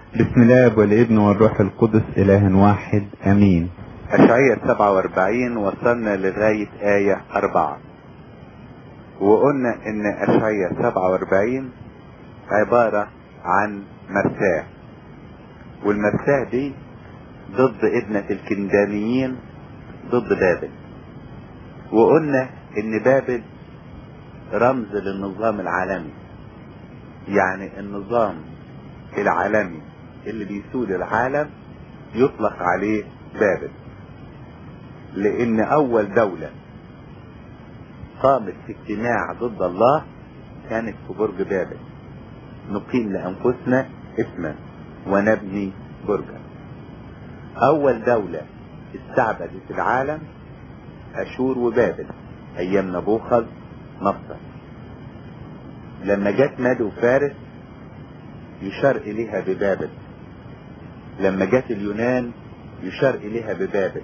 بسم الله والابن والروح القدس إله واحد أمين أشعية 47 وصلنا لغاية آية 4 وقلنا إن أشعية 47 عبارة عن مرساة والمرساة دي ضد ابنة الكندانيين ضد بابل وقلنا إن بابل رمز للنظام العالمي يعني النظام العالمي اللي بيسود العالم يطلق عليه بابل لان اول دولة قامت في اجتماع ضد الله كانت في برج بابل نقيم لانفسنا اسما ونبني برجا اول دولة استعبدت العالم اشور وبابل ايام نبوخذ نصر لما جت ماد وفارس يشار اليها ببابل لما جت اليونان يشار اليها ببابل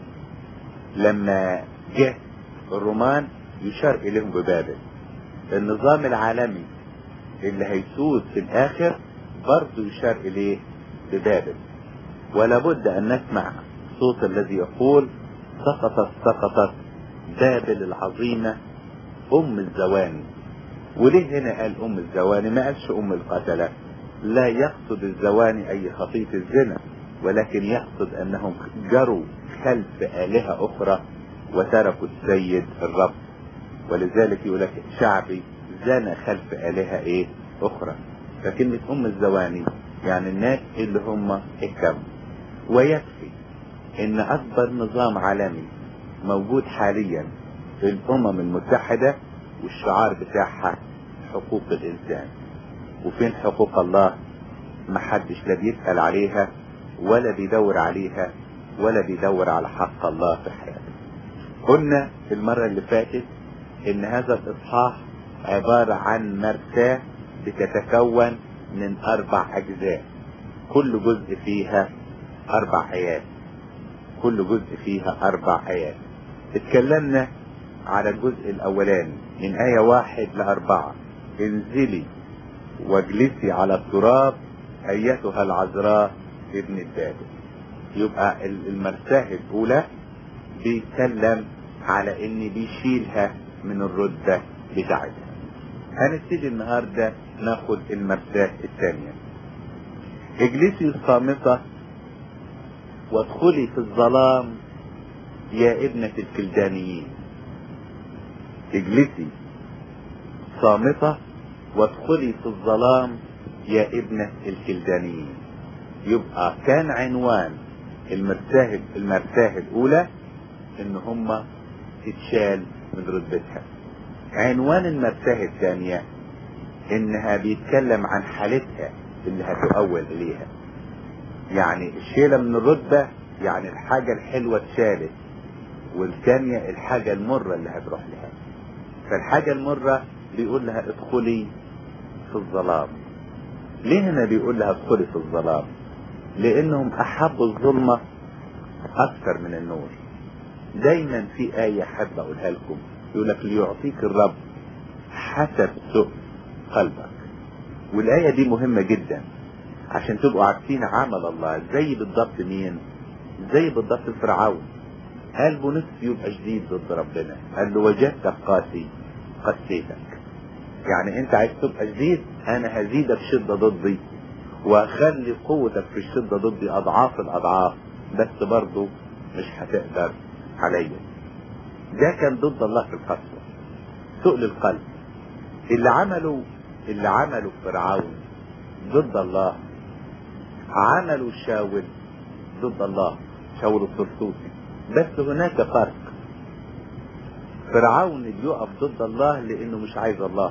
لما جه الرومان يشار اليهم ببابل النظام العالمي اللي هيسود في الاخر برضه يشار اليه ببابل ولا بد ان نسمع صوت الذي يقول سقطت سقطت بابل العظيمة ام الزواني وليه هنا قال ام الزواني ما قالش ام القتلة لا يقصد الزواني اي خطية الزنا ولكن يقصد انهم جروا خلف الهة اخرى وتركوا السيد الرب ولذلك يقول لك شعبي زنى خلف الهة ايه اخرى فكلمة ام الزواني يعني الناس اللي هم اهتموا ويكفي ان اكبر نظام عالمي موجود حاليا في الامم المتحدة والشعار بتاعها حقوق الانسان وفين حقوق الله محدش لا بيسأل عليها ولا بيدور عليها ولا بيدور على حق الله في حياته قلنا المرة اللي فاتت ان هذا الاصحاح عبارة عن مرساة بتتكون من اربع اجزاء كل جزء فيها اربع ايات كل جزء فيها اربع ايات اتكلمنا على الجزء الاولاني من ايه واحد لاربعة انزلي واجلسي على التراب ايتها العذراء ابن البابل يبقى المرساه الاولى بيتكلم على ان بيشيلها من الرتبة بتاعتها هنبتدي النهاردة ناخد المرساه الثانية اجلسي الصامتة وادخلي في الظلام يا ابنة الكلدانيين اجلسي صامتة وادخلي في الظلام يا ابنة الكلدانيين يبقى كان عنوان المرتاه المرتاه الاولى ان هم تتشال من رتبتها عنوان المرتاه الثانية انها بيتكلم عن حالتها اللي هتؤول اليها يعني الشيلة من الرتبة يعني الحاجة الحلوة اتشالت والثانية الحاجة المرة اللي هتروح لها فالحاجة المرة بيقول لها ادخلي في الظلام ليه هنا بيقول لها ادخلي في الظلام لانهم احبوا الظلمة اكثر من النور دايما في آية حابة اقولها لكم يقول لك ليعطيك الرب حسب سوء قلبك والآية دي مهمة جدا عشان تبقوا عارفين عمل الله زي بالضبط مين زي بالضبط فرعون قلبه نفسه يبقى شديد ضد ربنا قال له وجدتك قاسي قسيتك يعني انت عايز تبقى شديد انا هزيدك شدة ضدي واخلي قوتك في الشدة ضدي اضعاف الاضعاف بس برضه مش هتقدر عليا ده كان ضد الله في القسوة سؤل القلب اللي عملوا اللي عملوا فرعون ضد الله عملوا شاول ضد الله شاول الطرطوسي بس هناك فرق فرعون بيقف ضد الله لانه مش عايز الله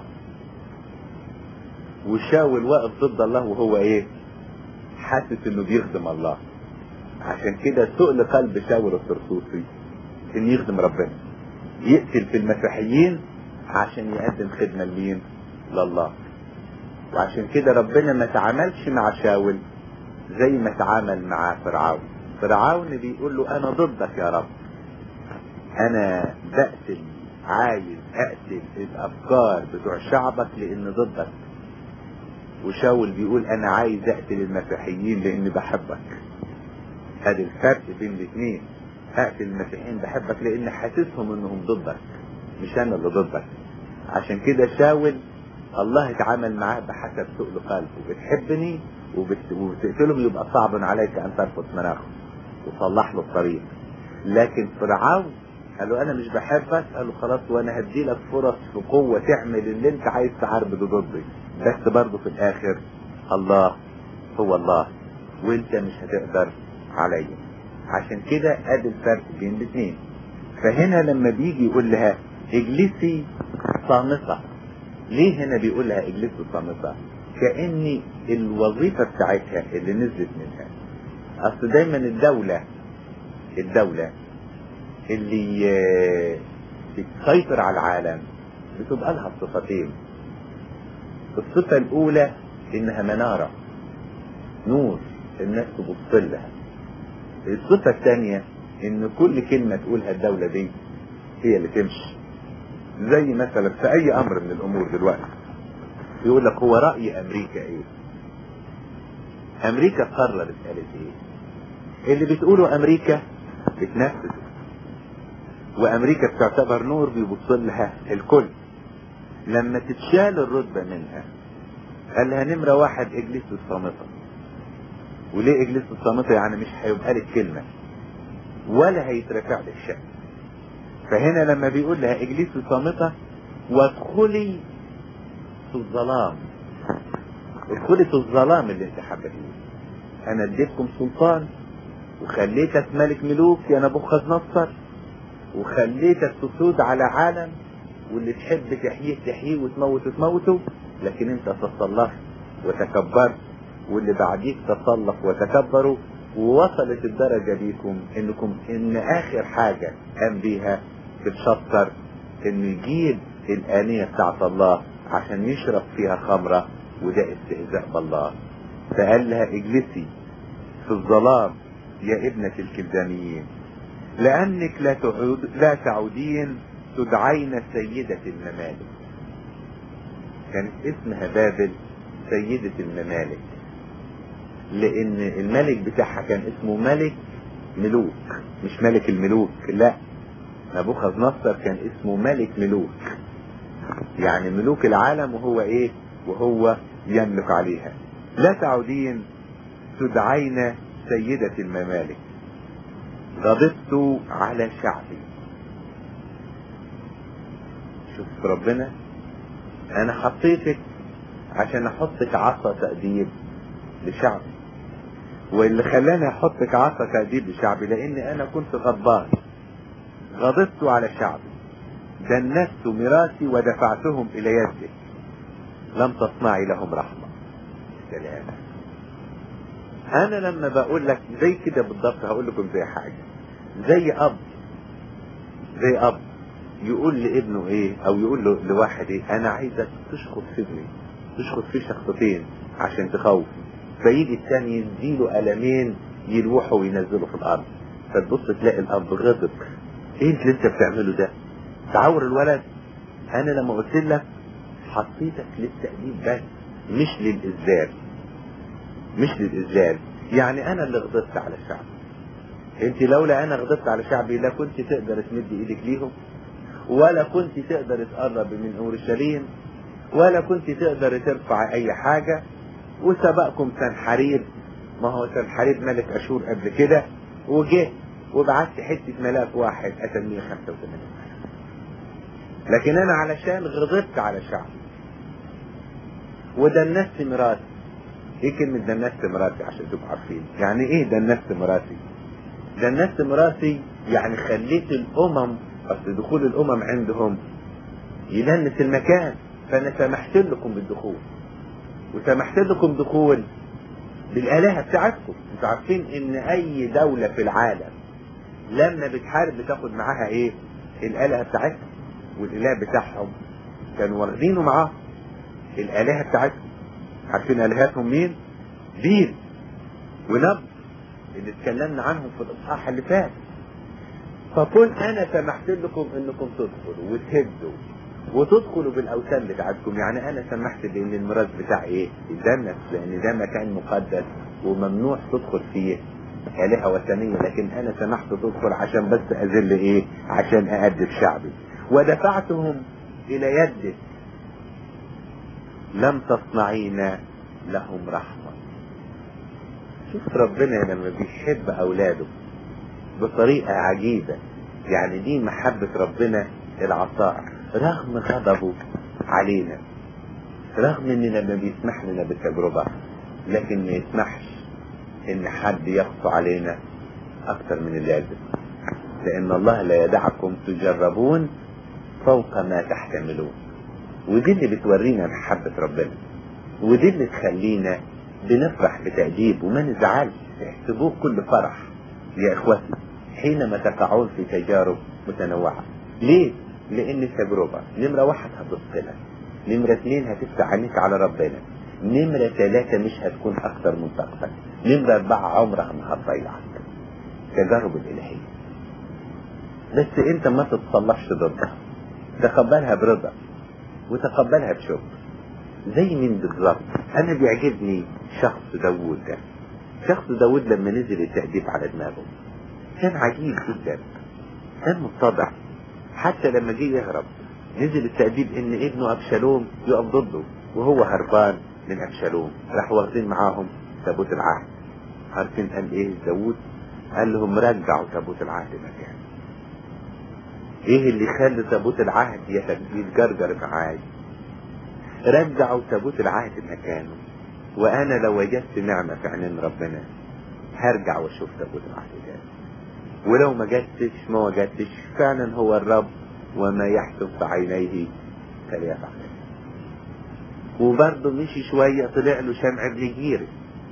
وشاول واقف ضد الله وهو ايه حاسس انه بيخدم الله عشان كده سؤل قلب شاول الطرطوسي ان يخدم ربنا يقتل في المسيحيين عشان يقدم خدمة لمين لله وعشان كده ربنا ما تعاملش مع شاول زي ما تعامل مع فرعون فرعون بيقول له انا ضدك يا رب انا بقتل عايز اقتل الافكار بتوع شعبك لان ضدك وشاول بيقول انا عايز اقتل المسيحيين لاني بحبك هذا الفرق بين الاثنين اقتل المسيحيين بحبك لان حاسسهم انهم ضدك مش انا اللي ضدك عشان كده شاول الله اتعامل معاه بحسب سؤل قلبه بتحبني وبت... وبتقتلهم يبقى صعب عليك ان ترفض مناخه وصلح له الطريق لكن فرعون قال له انا مش بحبك قال له خلاص وانا هدي لك فرص في قوة تعمل اللي انت عايز تعرضه ضدي بس برضه في الاخر الله هو الله وانت مش هتقدر عليا عشان كده ادي الفرق بين الاثنين فهنا لما بيجي يقول لها اجلسي صامتة ليه هنا بيقول لها اجلسي صامتة كأن الوظيفة بتاعتها اللي نزلت منها اصل دايما الدولة الدولة اللي آه، بتسيطر على العالم بتبقى لها صفتين الصفة الأولى إنها منارة نور الناس تبص لها الصفة الثانية إن كل كلمة تقولها الدولة دي هي اللي تمشي زي مثلا في أي أمر من الأمور دلوقتي يقول لك هو رأي أمريكا إيه؟ أمريكا قررت قالت إيه؟ اللي بتقوله أمريكا بتنفذه وامريكا بتعتبر نور بيبص لها الكل لما تتشال الرتبة منها قال لها نمرة واحد اجلس الصامتة وليه اجلس الصامتة يعني مش هيبقى لك كلمة ولا هيترفع لك شيء فهنا لما بيقول لها اجلسي صامتة وادخلي في الظلام ادخلي في الظلام اللي انت حبتيه انا اديتكم سلطان وخليتك ملك ملوك يا نبوخذ نصر وخليتك تسود على عالم واللي تحب تحييه تحييه وتموت تموته لكن انت تسلقت وتكبرت واللي بعديك تسلق وتكبروا ووصلت الدرجة بيكم انكم ان اخر حاجة قام بيها بتشطر انه يجيب الانية بتاعت الله عشان يشرب فيها خمرة وده استهزاء بالله فقال لها اجلسي في الظلام يا ابنة الكلدانيين لأنك لا, تعود لا تعودين تدعين سيدة الممالك كانت اسمها بابل سيدة الممالك لأن الملك بتاعها كان اسمه ملك ملوك مش ملك الملوك لا نبوخذ نصر كان اسمه ملك ملوك يعني ملوك العالم وهو ايه وهو يملك عليها لا تعودين تدعين سيدة الممالك غضبت على شعبي شوف ربنا انا حطيتك عشان احطك عصا تأديب لشعبي واللي خلاني احطك عصا تأديب لشعبي لان انا كنت غضبان غضبت على شعبي دنست ميراثي ودفعتهم الى يدك لم تصنعي لهم رحمة سلام انا لما بقول لك زي كده بالضبط هقول لكم زي حاجة زي اب زي اب يقول لابنه ايه او يقول له لواحد ايه انا عايزك تشخط في ابني تشخط فيه شخصتين عشان تخوف فيجي الثاني يديله قلمين يلوحوا وينزلوا في الارض فتبص تلاقي الاب غضب ايه اللي انت بتعمله ده تعور الولد انا لما قلت لك حطيتك للتأديب بس مش للإذلال مش للإذلال يعني أنا اللي غضبت على الشعب أنت لولا أنا غضبت على شعبي لا كنت تقدر تمد إيدك ليهم ولا كنت تقدر تقرب من أورشليم ولا كنت تقدر ترفع أي حاجة وسبقكم سنحريب ما هو سنحريب ملك أشور قبل كده وجه وبعت حتة ملاك واحد قتل 185 لكن أنا علشان غضبت على شعبي ودنست مراتي ايه كلمة دنست مراتي عشان تبقوا عارفين يعني ايه دنست مراتي دنست مراتي يعني خليت الامم اصل دخول الامم عندهم يدنس المكان فانا سمحت لكم بالدخول وسمحت لكم دخول بالالهه بتاعتكم انتوا عارفين ان اي دولة في العالم لما بتحارب بتاخد معاها ايه الالهه بتاعتها والاله بتاعهم كانوا واخدينه معاهم الالهه بتاعتهم عارفين الهاتهم مين بيل ونب اللي اتكلمنا عنهم في الاصحاح اللي فات فكنت انا سمحت لكم انكم تدخلوا وتهدوا وتدخلوا بالاوثان بتاعتكم يعني انا سمحت بان الميراث بتاع ايه يدنس لان ده مكان مقدس وممنوع تدخل فيه آلهة وثنية لكن أنا سمحت تدخل عشان بس أذل إيه؟ عشان أأدب شعبي ودفعتهم إلى يدك لم تصنعين لهم رحمة شوف ربنا لما بيحب أولاده بطريقة عجيبة يعني دي محبة ربنا العطاء رغم غضبه علينا رغم ان لما بيسمح لنا بالتجربة لكن ما يسمحش ان حد يقسو علينا اكتر من اللازم لان الله لا يدعكم تجربون فوق ما تحتملون ودي اللي بتورينا محبة ربنا ودي اللي تخلينا بنفرح بتأديب وما نزعلش احسبوه كل فرح يا اخوتي حينما تقعون في تجارب متنوعة ليه؟ لان التجربة نمرة واحد هتثقلك نمرة اثنين هتفتح عينيك على ربنا نمرة ثلاثة مش هتكون أكثر من طاقتك نمرة أربعة عمرها ما هتضيعك تجارب الإلهية بس أنت ما تتصلحش ضدها تقبلها برضا وتقبلها بشكر زي مين بالظبط أنا بيعجبني شخص داوود ده شخص داوود لما نزل التأديب على دماغه كان عجيب جدا كان متضع حتى لما جه يهرب نزل التأديب ان ابنه ابشالوم يقف ضده وهو هربان من ابشالوم راح واخدين معاهم تابوت العهد عارفين قال ايه داوود قال لهم رجعوا تابوت العهد مكانه ايه اللي خلى تابوت العهد يتجرجر معاي رجعوا تابوت العهد مكانه وانا لو وجدت نعمة في عينين ربنا هرجع واشوف تابوت العهد تاني ولو ما جدتش ما وجدتش فعلا هو الرب وما يحسب في عينيه فليفعل وبرضه مشي شوية طلع له شمع بن جيري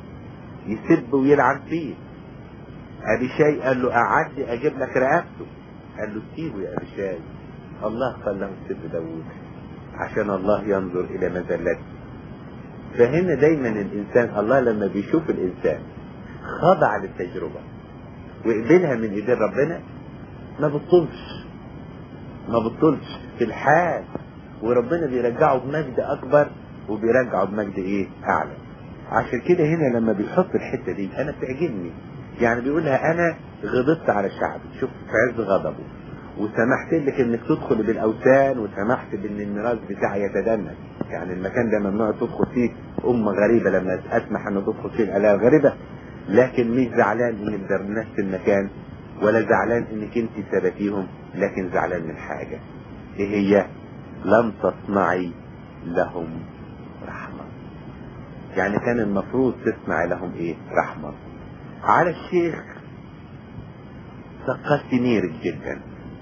يسب ويلعن فيه ابي شاي قال له اعدي اجيب لك رقبته قال له سيبه يا ابي شاي الله قال له سب داوود عشان الله ينظر الى مذلته فهنا دايما الانسان الله لما بيشوف الانسان خضع للتجربة وقبلها من ايدين ربنا ما بتطولش ما بتطولش في الحال وربنا بيرجعه بمجد اكبر وبيرجعه بمجد ايه اعلى عشان كده هنا لما بيحط الحته دي انا بتعجبني يعني بيقولها انا غضبت على الشعب شوف في عز غضبه وسمحت لك انك تدخل بالاوثان وسمحت بان الميراث بتاعي يتدنس يعني المكان ده ممنوع تدخل فيه امه غريبه لما اسمح انه تدخل فيه الاله غريبه لكن مش زعلان انك درنست المكان ولا زعلان انك انت سبتيهم لكن زعلان من حاجه ايه هي لم تصنعي لهم رحمه يعني كان المفروض تسمع لهم ايه رحمه على الشيخ ثقلت نيرك جدا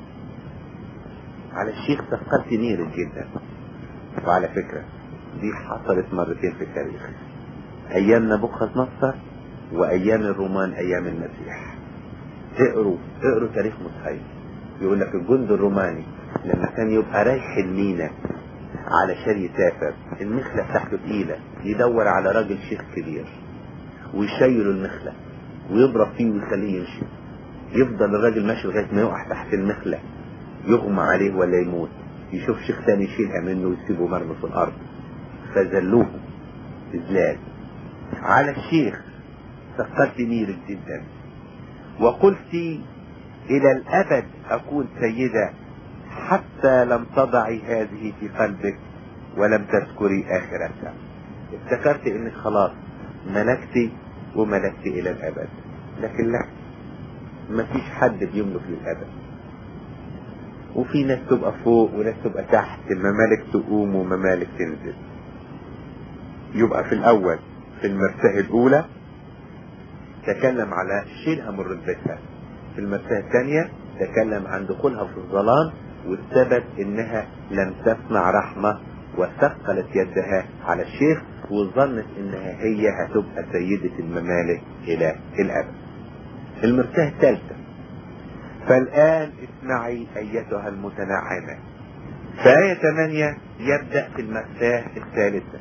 على الشيخ ثقلت نيرك جدا وعلى فكرة دي حصلت مرتين في التاريخ ايام نبوخذ نصر وايام الرومان ايام المسيح اقروا اقروا تاريخ متخيل يقول لك الجند الروماني لما كان يبقى رايح المينا علشان يسافر المخلة بتاعته تقيلة يدور على راجل شيخ كبير ويشيله المخلة ويضرب فيه ويخليه يمشي يفضل الراجل ماشي لغاية ما يقع تحت المخلة يغمى عليه ولا يموت يشوف شيخ تاني يشيلها منه ويسيبه مرمي في الأرض فذلوه إذلال على الشيخ ثقلت نيرك جدا وقلت إلى الأبد أكون سيدة حتى لم تضعي هذه في قلبك ولم تذكري آخرتها افتكرت انك خلاص ملكتي وملكت الى الابد لكن لا مفيش حد بيملك للابد وفي ناس تبقى فوق وناس تبقى تحت الممالك تقوم وممالك تنزل يبقى في الاول في المرتاه الاولى تكلم على شيلها من رتبتها في المرتاه الثانية تكلم عن دخولها في الظلام والثبت انها لم تصنع رحمة وثقلت يدها على الشيخ وظنت انها هي هتبقى سيدة الممالك الى الابد المرتاه الثالثة فالان اسمعي ايتها المتنعمة فآية 8 يبدأ في المرتاه الثالثة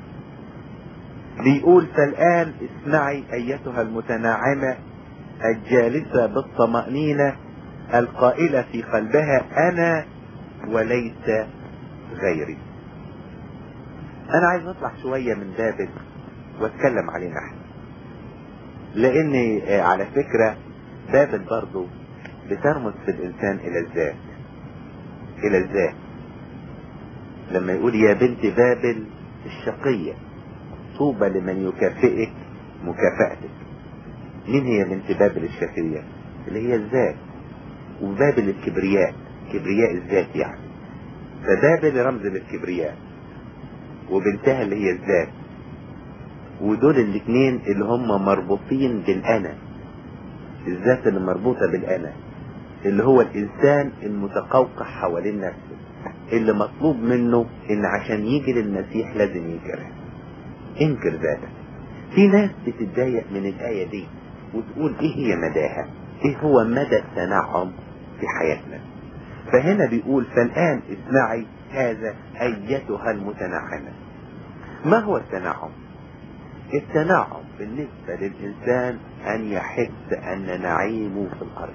بيقول فالآن اسمعي أيتها المتنعمة الجالسة بالطمأنينة القائلة في قلبها أنا وليس غيري انا عايز اطلع شوية من بابل واتكلم علينا احنا لان آه، على فكرة بابل برضو بترمز في الانسان الى الذات الى الذات لما يقول يا بنت بابل الشقية طوبى لمن يكافئك مكافأتك مين هي بنت بابل الشقية اللي هي الذات وبابل الكبرياء كبرياء الذات يعني فبابل رمز للكبرياء وبنتها اللي هي الذات ودول الاثنين اللي هم مربوطين بالانا الذات اللي مربوطة بالانا اللي هو الانسان المتقوقع حوالين نفسه اللي مطلوب منه ان عشان يجي للمسيح لازم ينكرها انكر ذاتك في ناس بتتضايق من الآية دي وتقول ايه هي مداها ايه هو مدى التنعم في حياتنا فهنا بيقول فالآن اسمعي هذا أيتها المتنعمة ما هو التنعم التنعم بالنسبة للإنسان أن يحس أن نعيمه في الأرض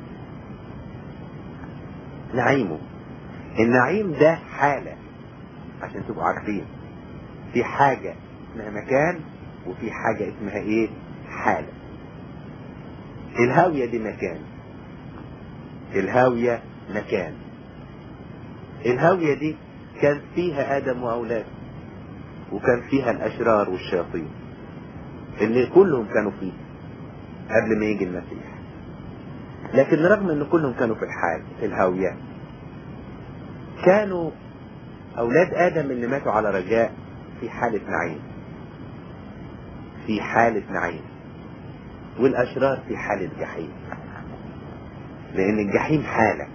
نعيمه النعيم ده حالة عشان تبقوا عارفين في حاجة اسمها مكان وفي حاجة اسمها ايه حالة الهاوية دي مكان الهاوية مكان الهاوية دي كان فيها آدم وأولاده وكان فيها الأشرار والشياطين اللي كلهم كانوا فيه قبل ما يجي المسيح لكن رغم ان كلهم كانوا في الحال في الهاوية كانوا أولاد آدم اللي ماتوا على رجاء في حالة نعيم في حالة نعيم والأشرار في حالة جحيم لأن الجحيم حالة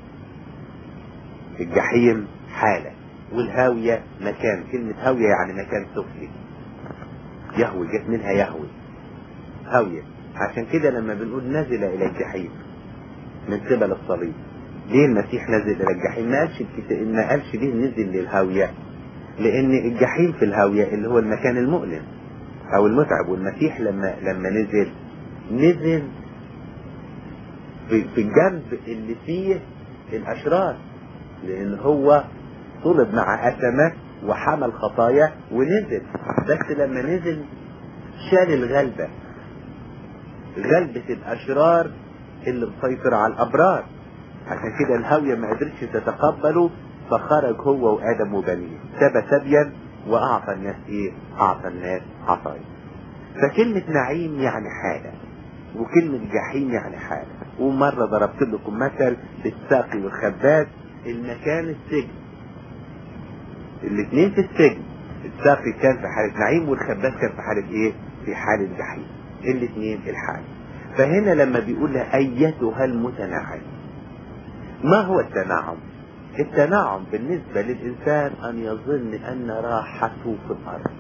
الجحيم حالة والهاوية مكان كلمة هاوية يعني مكان سفلي يهوي جت منها يهوي هاوية عشان كده لما بنقول نزل إلى الجحيم من قبل الصليب ليه المسيح نزل إلى الجحيم ما قالش الكتاب- ما قالش ليه نزل للهاوية لأن الجحيم في الهاوية اللي هو المكان المؤلم أو المتعب والمسيح لما لما نزل نزل في, في الجنب اللي فيه الأشرار لأن هو طلب مع أسمة وحمل خطايا ونزل بس لما نزل شال الغلبة غلبة الأشرار اللي مسيطرة على الأبرار عشان كده الهاوية ما قدرتش تتقبله فخرج هو وآدم وبنيه سبى سبيا وأعطى الناس إيه؟ أعطى الناس عطايا فكلمة نعيم يعني حالة وكلمة جحيم يعني حالة ومرة ضربت لكم مثل بالساقي والخباز المكان السجن الاثنين في السجن الساقي كان في حالة نعيم والخباز كان في حالة ايه في حالة جحيم الاثنين الحال فهنا لما بيقول لها ايتها المتنعم ما هو التنعم التنعم بالنسبة للإنسان أن يظن أن راحته في الأرض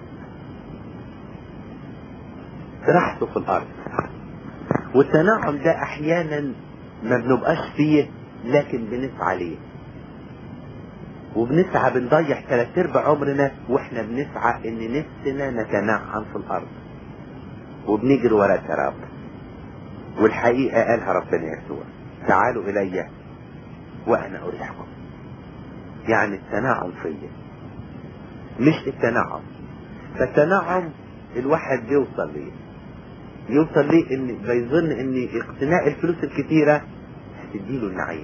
راحته في الأرض والتنعم ده أحيانا ما بنبقاش فيه لكن بنسعى ليه وبنسعى بنضيع ثلاث ارباع عمرنا واحنا بنسعى ان نفسنا نتنعم في الارض وبنجري ورا التراب والحقيقة قالها ربنا يسوع تعالوا الي وانا اريحكم يعني التنعم فيا مش التنعم فالتنعم الواحد بيوصل ليه يوصل ليه ان بيظن ان اقتناء الفلوس الكتيرة هتديله النعيم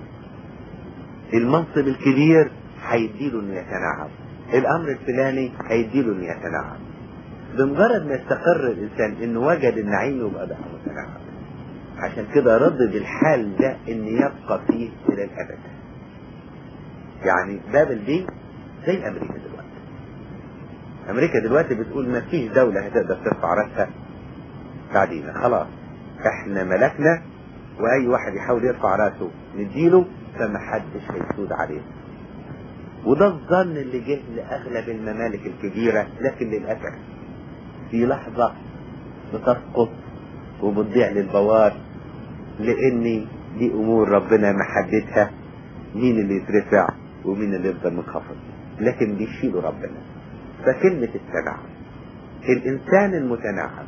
المنصب الكبير هيديله انه يتنعم الامر الفلاني هيديله انه يتنعم بمجرد ما يستقر الانسان انه وجد النعيم يبقى بقى متنعم عشان كده ردد الحال ده ان يبقى فيه الى الابد يعني بابل دي زي امريكا دلوقتي امريكا دلوقتي بتقول ما فيش دولة هتقدر ترفع راسها بعدينا خلاص احنا ملكنا واي واحد يحاول يرفع راسه نديله فمحدش هيسود عليه وده الظن اللي جه لاغلب الممالك الكبيرة لكن للاسف في لحظة بتسقط وبتضيع للبوار لان دي امور ربنا محددها مين اللي يترفع ومين اللي يفضل منخفض لكن بيشيله ربنا فكلمة التنعم الانسان المتنعم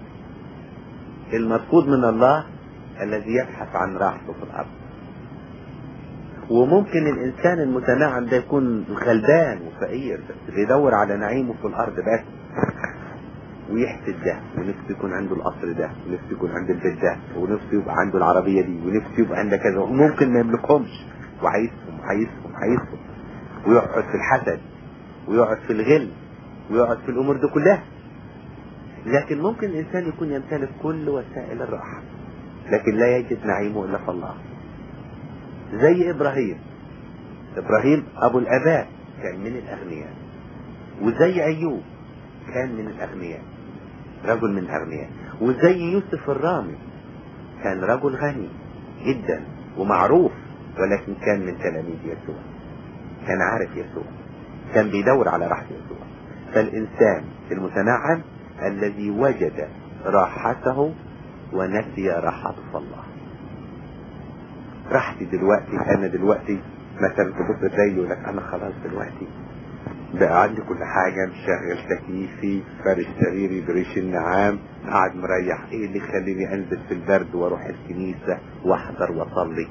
المرفوض من الله الذي يبحث عن راحته في الارض وممكن الانسان المتنعم ده يكون غلبان وفقير بس بيدور على نعيمه في الارض بس ويحسد ده ونفسه يكون عنده القصر ده ونفسه يكون عنده البيت ده ونفسه يبقى عنده العربية دي ونفسه يبقى عنده كذا وممكن ما يملكهمش وعايزهم عايزهم عايزهم ويقعد في الحسد ويقعد في الغل ويقعد في الامور دي كلها لكن ممكن الانسان يكون يمتلك كل وسائل الراحة لكن لا يجد نعيمه الا في الله زي ابراهيم ابراهيم ابو الاباء كان من الاغنياء وزي ايوب كان من الاغنياء رجل من الاغنياء وزي يوسف الرامي كان رجل غني جدا ومعروف ولكن كان من تلاميذ يسوع كان عارف يسوع كان بيدور على راحة يسوع فالإنسان المتنعم الذي وجد راحته ونسي راحته في الله راحتي دلوقتي أنا دلوقتي مثلا تبص تلاقي يقول لك أنا خلاص دلوقتي بقى عندي كل حاجة مشغل تكييفي فارش سريري بريش النعام قاعد مريح ايه اللي يخليني انزل في البرد واروح الكنيسة واحضر واصلي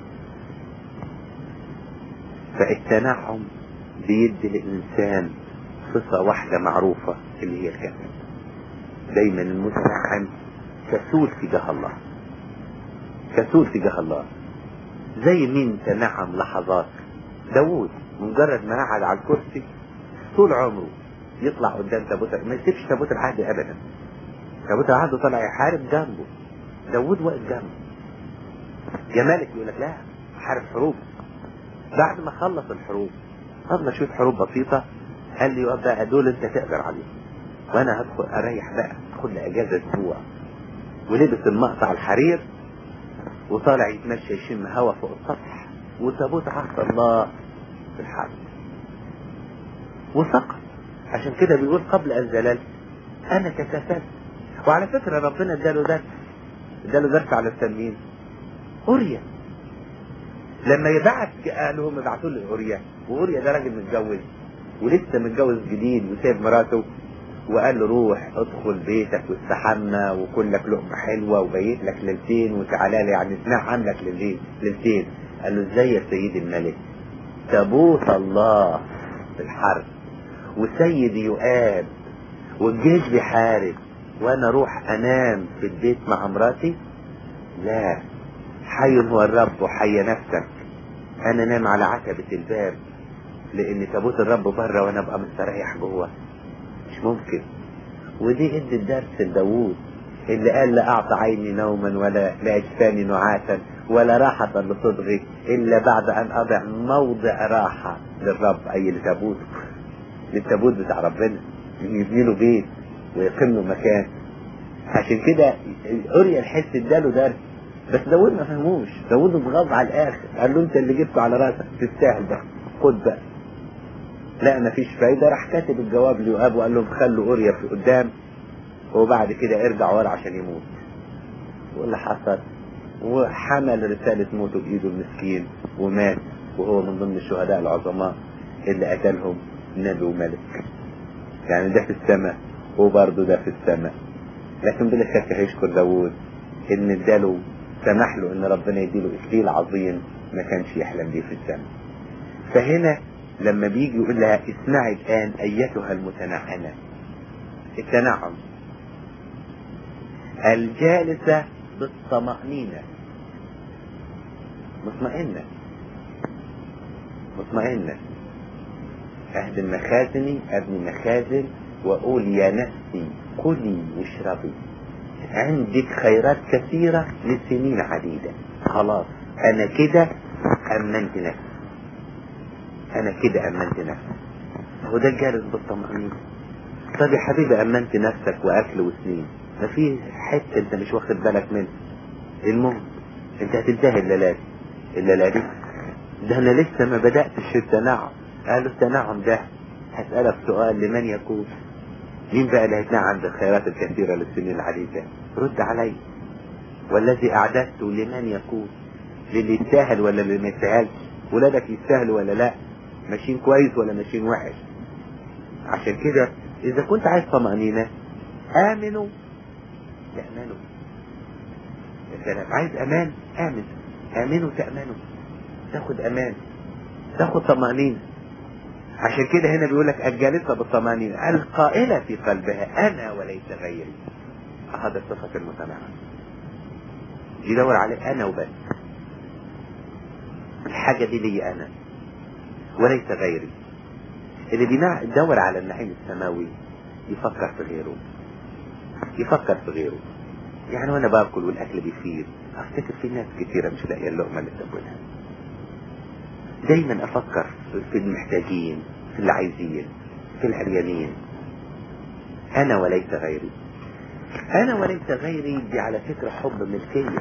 فالتنعم بيدي الانسان صفة واحدة معروفة اللي هي الكسل دايما المتنعم كسول تجاه الله كسول تجاه الله زي مين تنعم لحظات داوود مجرد ما قعد على الكرسي طول عمره يطلع قدام تابوت ما يسيبش تابوت العهد ابدا تابوت العهد طلع يحارب جنبه داوود واقف جنبه جمالك يقول لك لا حارب حروب بعد ما خلص الحروب فضل شوية حروب بسيطة قال لي بقى دول انت تقدر عليهم وانا هدخل اريح بقى اخد لي اجازة اسبوع ولبس المقطع الحرير وطالع يتمشى يشم هوا فوق السطح وتابوت عهد الله في الحرب وسقط عشان كده بيقول قبل ان زللت انا تكسلت وعلى فكرة ربنا اداله درس اداله درس على التنمين اوريا لما يبعت قالوا ابعتوا لي اوريا واوريا ده راجل متجوز ولسه متجوز جديد وسايب مراته وقال له روح ادخل بيتك واستحمى وكل لك لقمه حلوه وبيت لك ليلتين وتعالى لي يعني تنعم لك ليلتين ليلتين قال له ازاي يا سيد الملك تابوت الله في الحرب وسيد يؤاب والجيش بيحارب وانا اروح انام في البيت مع مراتي لا حي هو الرب وحي نفسك انا نام على عتبة الباب لان تابوت الرب بره وانا ابقى مستريح جوه مش ممكن ودي ادي الدرس لداوود اللي قال لا اعطى عيني نوما ولا لا اجفاني نعاسا ولا راحة لصدغي الا بعد ان اضع موضع راحة للرب اي لتابوته للتابوت بتاع ربنا يبني له بيت ويقيم له مكان عشان كده اوريا الحس اداله درس بس داود ما فهموش داود اتغاظ على الاخر قال له انت اللي جبته على راسك تستاهل ده خد بقى لا مفيش فايدة راح كاتب الجواب ليؤاب وقال لهم خلوا اوريا في قدام وبعد كده ارجع ورا عشان يموت واللي حصل وحمل رسالة موته بإيده المسكين ومات وهو من ضمن الشهداء العظماء اللي قتلهم نبي وملك يعني ده في السماء وبرضه ده في السماء لكن بلا شك هيشكر داوود ان اداله سمح له ان ربنا يديله اكليل عظيم ما كانش يحلم بيه في السماء فهنا لما بيجي يقول لها اسمعي الان ايتها المتنعمة التنعم الجالسة بالطمأنينة مطمئنة مطمئنة أهد المخازن أبني مخازن وأقول يا نفسي كلي واشربي عندك خيرات كثيرة لسنين عديدة خلاص أنا كده أمنت نفسي أنا كده أمنت نفسي هو ده الجالس بالطمأنينة طب يا حبيبي أمنت نفسك وأكل وسنين ما في حتة أنت مش واخد بالك منها المهم أنت هتنتهي الليلات الليلة دي ده أنا لسه ما بدأتش التنعم قالوا التنعم ده هسألك سؤال لمن يكون مين بقى اللي هيتنعم بالخيرات الكثيرة للسنين العديدة رد علي والذي أعددته لمن يكون للي يستاهل ولا اللي ما يستاهلش ولادك يستاهلوا ولا لا ماشيين كويس ولا ماشيين وحش عشان كده إذا كنت عايز طمأنينة آمنوا تأمنوا انت عايز امان امن امنوا تأمنوا تاخد امان تاخد طمأنينة عشان كده هنا بيقول لك الجالسة بالطمأنينة القائلة في قلبها أنا وليس غيري هذا الصفة المتناقض يدور عليه أنا وبس الحاجة دي لي أنا وليس غيري اللي بيدور على النعيم السماوي يفكر في غيره يفكر في غيره يعني وانا باكل والاكل بيفيد افتكر في ناس كثيرة مش لاقيه اللقمة اللي تاكلها دايما افكر في المحتاجين في اللي عايزين في العريانين انا وليس غيري انا وليس غيري دي على فكرة حب ملكية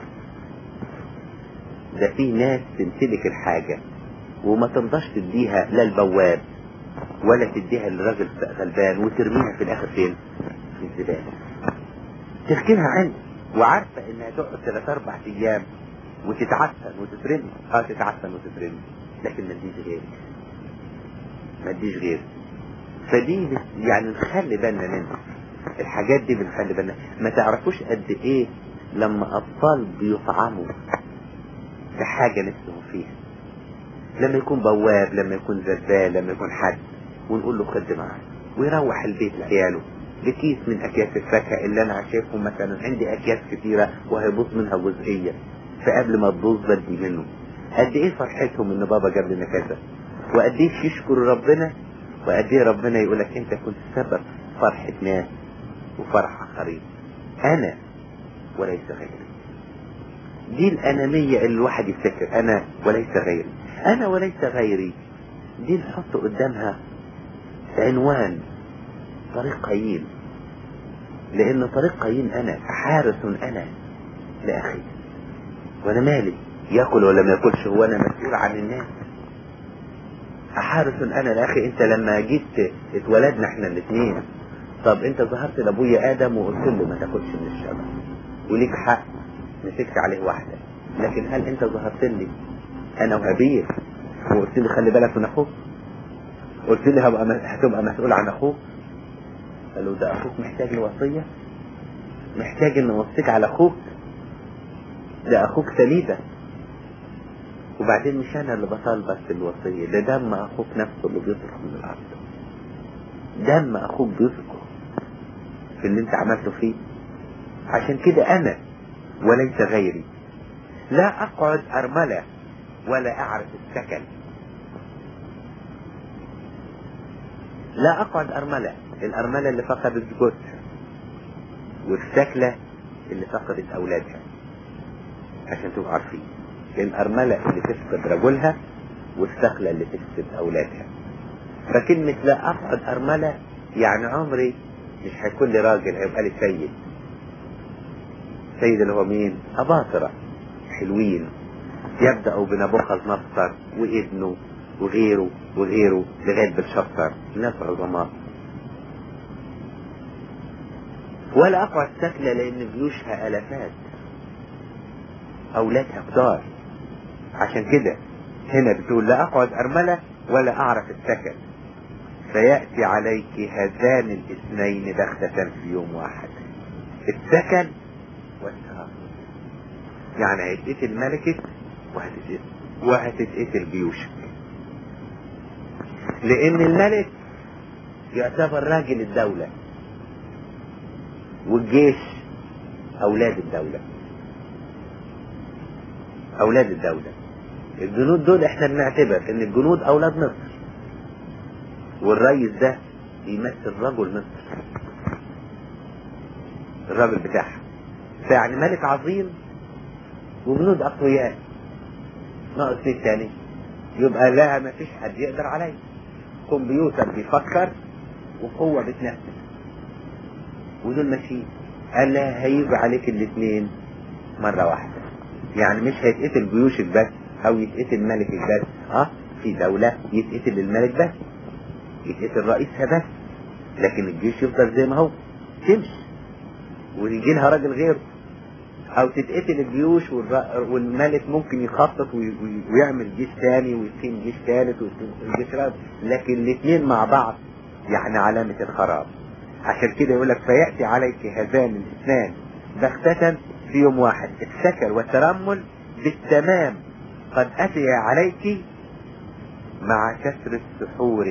ده في ناس تمتلك الحاجة وما ترضاش تديها لا البواب ولا تديها للراجل غلبان وترميها في الاخر فين في الزبالة تركنها عندي وعارفة انها تقعد ثلاث اربع ايام وتتعفن وتترمي اه تتعفن وتترمي لكن ما تديش غيري ما تديش غيري فدي بت- يعني نخلي بالنا منها الحاجات دي بنخلي بالنا ما تعرفوش قد ايه لما اطفال بيطعموا بحاجة نفسهم فيها لما يكون بواب لما يكون زبال لما يكون حد ونقول له خد معاه ويروح البيت لعياله بكيس من اكياس الفاكهة اللي انا شايفه مثلا عندي اكياس كتيرة وهيبوظ منها جزئية فقبل ما تبوظ بدي منه قد ايه فرحتهم ان بابا جاب لنا كذا وقد ايه يشكروا ربنا وقد ايه ربنا يقولك انت كنت سبب فرحة ناس وفرح اخرين انا وليس غيري دي الانانية اللي الواحد يفتكر انا وليس غيري انا وليس غيري دي نحط قدامها عنوان طريق قايين لان طريق قايين انا حارس انا لاخي وانا مالي ياكل ولا ما ياكلش هو انا مسؤول عن الناس حارس انا لاخي انت لما جيت اتولدنا احنا الاثنين طب انت ظهرت لابويا ادم وقلت له ما تاكلش من الشجر وليك حق مسكت عليه واحده لكن هل انت ظهرت لي انا وهابيل وقلت لي خلي بالك من اخوك قلت لي هبقى هتبقى مسؤول عن اخوك قال له ده اخوك محتاج لوصيه محتاج ان اوصيك على اخوك ده اخوك سليبه وبعدين مش انا اللي بطالبك بالوصيه ده دم اخوك نفسه اللي بيصرخ من الارض دم اخوك بيصرخ في اللي انت عملته فيه عشان كده انا وليس غيري لا اقعد ارمله ولا اعرف السكن لا اقعد ارمله الارمله اللي فقدت جوزها والسكله اللي فقدت اولادها عشان تبقوا عارفين الارمله اللي تفقد رجلها والسكله اللي تفقد اولادها فكلمة لا اقعد ارمله يعني عمري مش هيكون لي راجل هيبقى لي سيد سيد اللي هو مين اباطرة حلوين يبدأوا بنبوخذ نصر وابنه وغيره وغيره لغاية بالشطر ناس عظماء ولا اقعد سكلة لان جيوشها الافات اولادها كتار عشان كده هنا بتقول لا اقعد ارملة ولا اعرف السكن فيأتي عليك هذان الاثنين بغتة في يوم واحد السكن والسهر يعني هيتقتل ملكك وهتتقتل وهتتقتل جيوشك لان الملك يعتبر راجل الدولة والجيش اولاد الدولة اولاد الدولة الجنود دول احنا بنعتبر ان الجنود اولاد مصر والرئيس ده يمثل رجل مصر الراجل بتاعها فيعني ملك عظيم وجنود اقوياء ناقص ايه تاني يبقى لا ما فيش حد يقدر عليه كمبيوتر بيفكر وقوة بتنفذ ودول ماشيين قال لا هيجوا عليك الاثنين مرة واحدة يعني مش هيتقتل جيوشك بس او يتقتل ملكك بس اه في دولة يتقتل الملك بس يتقتل رئيسها بس لكن الجيش يفضل زي ما هو تمشي ويجي لها راجل غيره او تتقتل الجيوش والر- والملك ممكن يخطط وي- وي- ويعمل جيش ثاني ويقيم جيش ثالث ويقيم جيش رابع لكن الاثنين مع بعض يعني علامة الخراب عشان كده يقول لك فيأتي عليك هذان الاثنان بغتة في يوم واحد السكر والترمل بالتمام قد أتي عليك مع كثرة سحوره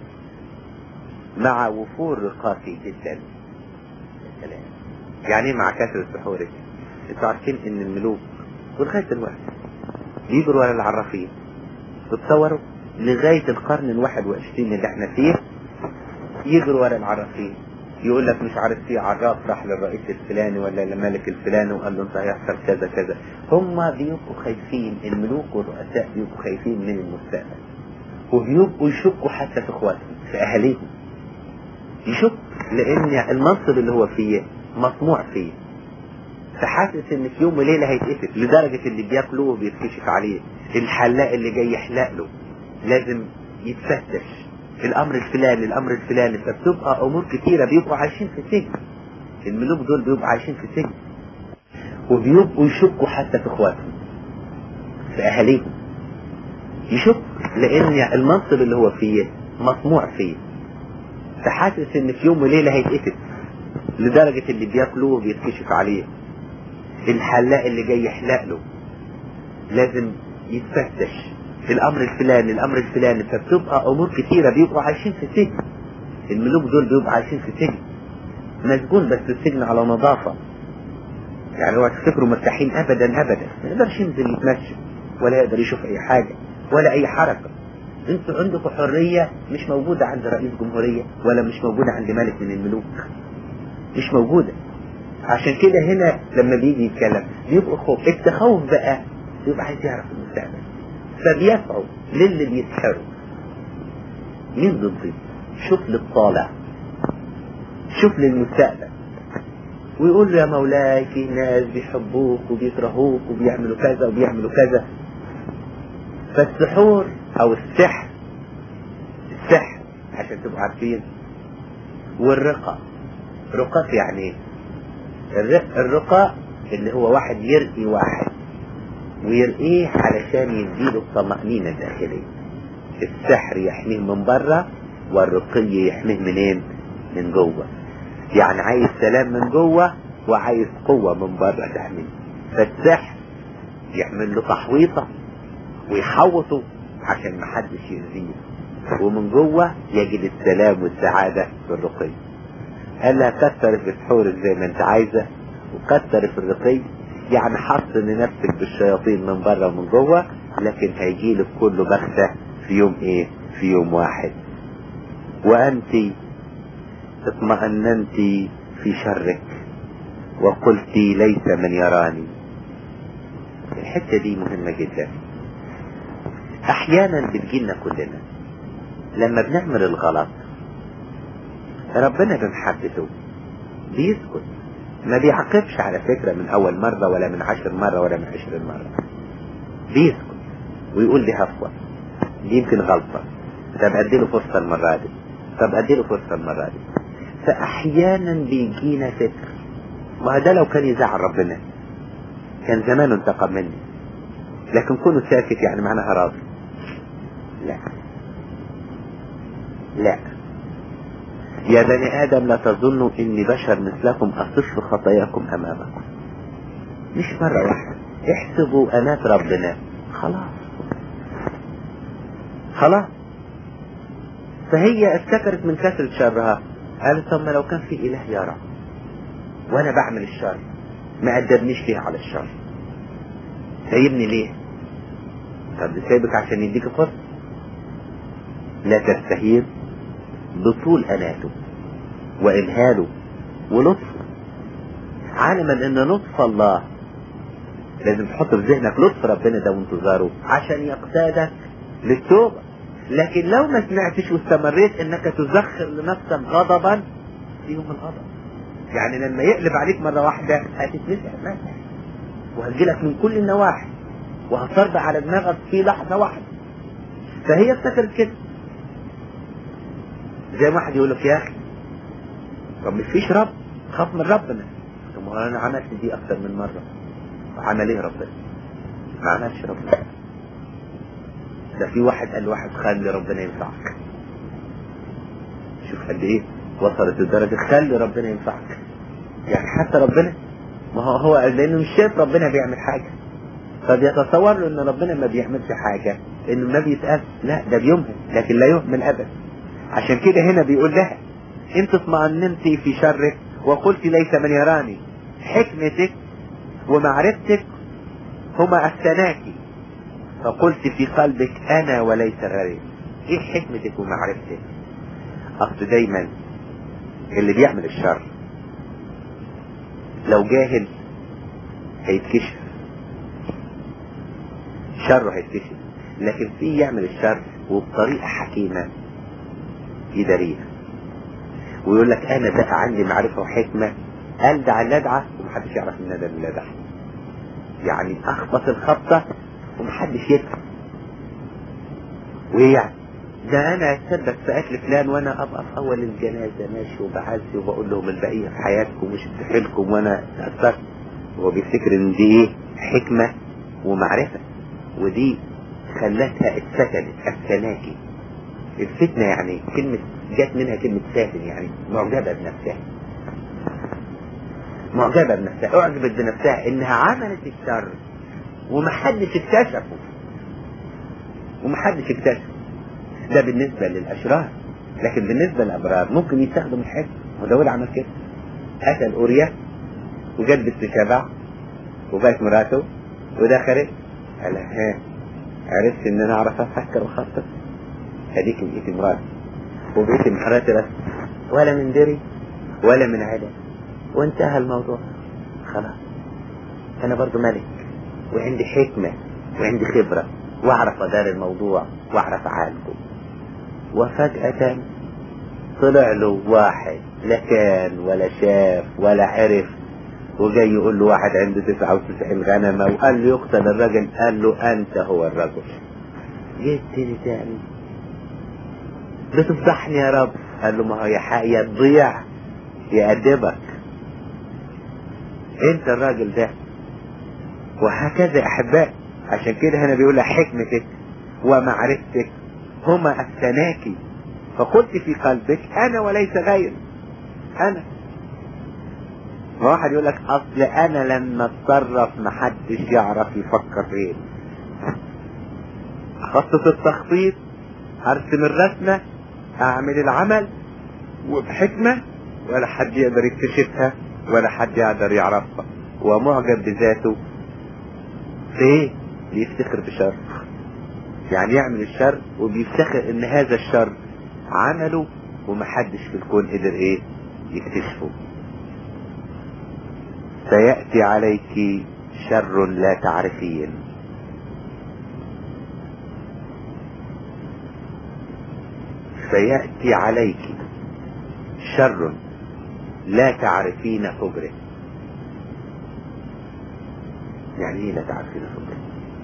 مع وفور رقاقي جدا يا سلام يعني ايه مع كثرة سحوره انتوا عارفين ان الملوك ولغاية دلوقتي بيجروا ورا العرافين تتصوروا لغاية القرن الواحد وعشرين اللي احنا فيه يجروا ورا العرافين يقول لك مش عارف في عراف راح للرئيس الفلاني ولا للملك الفلاني وقال له انت هيحصل كذا كذا هم بيبقوا خايفين الملوك والرؤساء بيبقوا خايفين من المستقبل وبيبقوا يشكوا حتى في اخواتهم في اهاليهم يشك لان المنصب اللي هو فيه مطموع فيه فحاسس ان في يوم وليله هيتقتل لدرجه اللي بياكله وبيتكشف عليه الحلاق اللي جاي يحلق له لازم يتفتش الامر الفلاني الامر الفلاني فبتبقى امور كتيره بيبقوا عايشين في سجن الملوك دول بيبقوا عايشين في سجن وبيبقوا يشكوا حتى في اخواتهم في اهاليهم يشك لان المنصب اللي هو فيه مطموع فيه فحاسس ان في يوم وليله هيتقتل لدرجه اللي بياكله وبيتكشف عليه الحلاق اللي جاي يحلق له لازم يتفتش الامر الفلاني الامر الفلاني فبتبقى امور كتيره بيبقوا عايشين في سجن الملوك دول بيبقوا عايشين في سجن مسجون بس السجن على نظافه يعني هو تفتكروا مرتاحين ابدا ابدا ما يقدرش ينزل يتمشى ولا يقدر يشوف اي حاجه ولا اي حركه انتوا عندكم حريه مش موجوده عند رئيس جمهوريه ولا مش موجوده عند ملك من الملوك مش موجوده عشان كده هنا لما بيجي يتكلم بيبقوا خوف التخوف بقى بيبقى عايز يعرف المستقبل فبيسعوا للي بيسحروا مين ضدي شوف للطالع شوف للمستقبل ويقول له يا مولاي في ناس بيحبوك وبيكرهوك وبيعملوا كذا وبيعملوا كذا فالسحور او السحر السحر عشان تبقوا عارفين والرقى رقاق يعني ايه الرق الرقاء اللي هو واحد يرقي واحد ويرقيه علشان يديله الطمأنينة الداخلية السحر يحميه من بره والرقي يحميه منين من جوه يعني عايز سلام من جوه وعايز قوة من بره تحميه فالسحر يعمل له تحويطة ويحوطه عشان محدش يأذيه ومن جوه يجد السلام والسعادة بالرقي قال لها كتر في سحورك زي ما انت عايزة وكتر في الرقي يعني حصن نفسك بالشياطين من بره ومن جوه لكن هيجيلك كله بغتة في يوم ايه في يوم واحد وانت اطمأننت في شرك وقلت ليس من يراني الحتة دي مهمة جدا احيانا بتجيلنا كلنا لما بنعمل الغلط ربنا بمحبته بيسكت ما بيعاقبش على فكرة من أول مرة ولا من عشر مرة ولا من عشرين مرة بيسكت ويقول دي هفوة دي يمكن غلطة طب أديله فرصة المرة دي طب أديله فرصة المرة دي فأحيانا بيجينا فكر ما ده لو كان يزعل ربنا كان زمانه انتقم مني لكن كونه ساكت يعني معناها راضي لا لا يا بني آدم لا تظنوا إني بشر مثلكم أصف خطاياكم أمامكم مش مرة واحدة احسبوا أنات ربنا خلاص خلاص فهي افتكرت من كثرة شرها قالت طب ما لو كان في إله يرى وأنا بعمل الشر ما أدبنيش ليه على الشر سايبني ليه طب سايبك عشان يديك فرصة لا تستهين بطول أناته وإمهاله ولطفه عالما ان لطف الله لازم تحط في ذهنك لطف ربنا ده وانتظاره عشان يقتادك للتوبة لكن لو ما سمعتش واستمريت انك تزخر لنفسك غضبا في يوم الغضب يعني لما يقلب عليك مرة واحدة هتتمسح مسح وهتجيلك من كل النواحي وهتصرف على دماغك في لحظة واحدة فهي افتكرت كده زي ما واحد يقول لك يا اخي طب مش فيش رب خاف من ربنا طب ما انا عملت دي اكتر من مرة عمل ايه ربنا ما عملش ربنا ده في واحد قال لواحد خلي ربنا ينفعك شوف قد ايه وصلت الدرجة خلي ربنا ينفعك يعني حتى ربنا ما هو هو لانه مش شايف ربنا بيعمل حاجة فبيتصور له ان ربنا ما بيعملش حاجة انه ما بيتقال لا ده بيمهل لكن لا يهمل ابدا عشان كده هنا بيقول لها انت اطمأننت في شرك وقلت ليس من يراني حكمتك ومعرفتك هما افتناك فقلت في قلبك انا وليس غيري ايه حكمتك ومعرفتك اصل دايما اللي بيعمل الشر لو جاهل هيتكشف شره هيتكشف لكن في يعمل الشر وبطريقة حكيمة يداريها ويقول لك انا بقى عندي معرفة وحكمة الدع اللدعة ومحدش يعرف ان ده اللدعة يعني اخبط الخبطة ومحدش يفهم وايه يعني ده انا اتسبب في اكل فلان وانا ابقى في اول الجنازة ماشي وبعزي وبقول لهم البقية في حياتكم مش بتحلكم وانا تأثرت هو بيفتكر ان دي ايه حكمة ومعرفة ودي خلتها اتفتنت افتناكي الفتنة يعني كلمة جت منها كلمة سافن يعني معجبة بنفسها معجبة بنفسها اعجبت بنفسها انها عملت الشر ومحدش اكتشفه ومحدش اكتشفه ده بالنسبة للأشرار لكن بالنسبة للأبرار ممكن يستخدم الحكمة وداود عمل كده قتل أوريا وجد بالتشابع وبقت مراته ودخلت قال ها عرفت ان انا اعرف افكر وخطط هديك بقيت مراتي وبقيت مراتي بس ولا من دري ولا من عدم وانتهى الموضوع خلاص انا برضو ملك وعندي حكمة وعندي خبرة واعرف ادار الموضوع واعرف اعالجه وفجأة طلع له واحد لا كان ولا شاف ولا عرف وجاي يقول له واحد عنده 99 غنمة وقال له يقتل الرجل قال له انت هو الرجل جيت تاني تاني بتفضحني يا رب قال له ما هو يا حق يا تضيع يأدبك انت الراجل ده وهكذا يا احبائي عشان كده هنا بيقول لك حكمتك ومعرفتك هما افتناكي فقلت في قلبك انا وليس غيري انا واحد يقول لك اصل انا لما اتصرف محدش يعرف يفكر غيري اخطط التخطيط ارسم الرسمة اعمل العمل وبحكمة ولا حد يقدر يكتشفها ولا حد يقدر يعرفها ومعجب بذاته في ايه بيفتخر بشر يعني يعمل الشر وبيفتخر ان هذا الشر عمله ومحدش في الكون قدر ايه يكتشفه سيأتي عليك شر لا تعرفين سيأتي عليك شر لا تعرفين فجره يعني ايه لا تعرفين فجره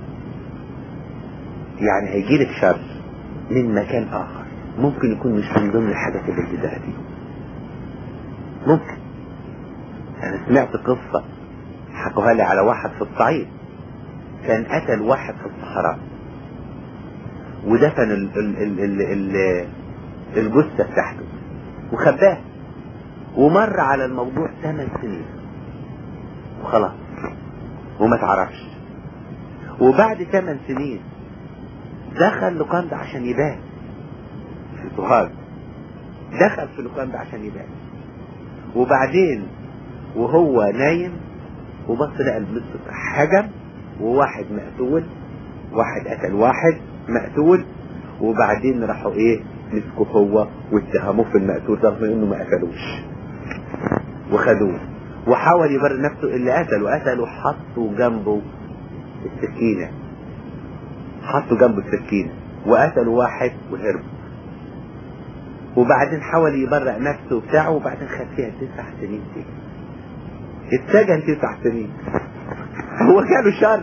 يعني هيجيلك شر من مكان اخر ممكن يكون مش من ضمن الحاجات اللي بتدها دي ممكن انا سمعت قصة حكوها لي على واحد في الصعيد كان قتل واحد في الصحراء ودفن ال ال ال ال ال الجثة بتاعته وخباه ومر على الموضوع ثمان سنين وخلاص وما تعرفش وبعد ثمان سنين دخل لوكاندا عشان يبان في سوهاج دخل في لوكاندا عشان يبان وبعدين وهو نايم وبص لقى البلوس حجم وواحد مقتول واحد قتل واحد مقتول وبعدين راحوا ايه مسكوا هو واتهموه في المقتول رغم انه ما قتلوش وخدوه وحاول يبرر نفسه اللي قتله قتله حطوا جنبه السكينة حطوا جنبه السكينة وقتلوا واحد وهربوا وبعدين حاول يبرأ نفسه بتاعه وبعدين خد فيها تسع سنين تاني اتسجن تسع سنين هو جاله شر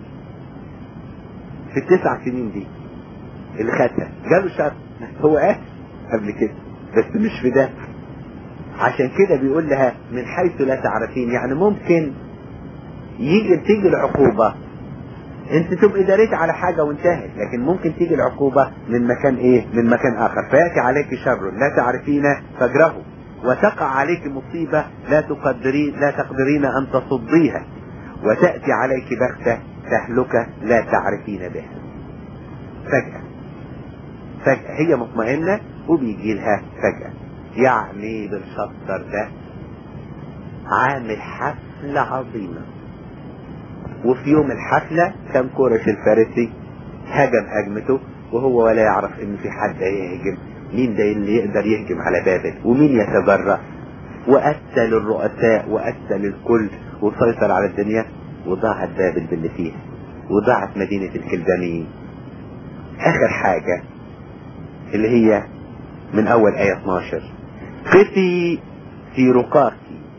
في التسع سنين دي اللي خدها جاله شر هو قاتل قبل كده بس مش في ده عشان كده بيقول لها من حيث لا تعرفين يعني ممكن يجي تيجي العقوبة انت تبقى داريت على حاجة وانتهت لكن ممكن تيجي العقوبة من مكان ايه من مكان اخر فيأتي عليك شر لا تعرفين فجره وتقع عليك مصيبة لا تقدرين لا تقدرين ان تصديها وتأتي عليك بغتة تهلكة لا تعرفين بها فجأة فجأة هي مطمئنة وبيجي لها فجأة يعني بالشطر ده عامل حفلة عظيمة وفي يوم الحفلة كان كورش الفارسي هجم هجمته وهو ولا يعرف ان في حد هيهجم مين ده اللي يقدر يهجم على بابل ومين يتجرأ وقتل الرؤساء وقتل الكل وسيطر على الدنيا وضاعت بابل باللي فيها وضاعت مدينة الكلدانيين اخر حاجة اللي هي من اول اية 12 قفي في رقاك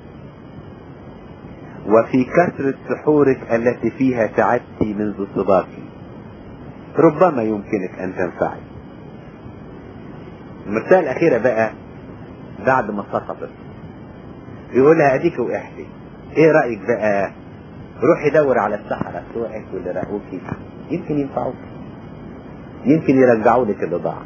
وفي كثرة سحورك التي فيها تعدي منذ صباك ربما يمكنك ان تنفعي المرسالة الاخيرة بقى بعد ما سقطت يقولها اديك واحدي ايه رأيك بقى روحي دور على السحرة بتوعك واللي راقوكي يمكن ينفعوك يمكن يرجعوا لك اللي ضاع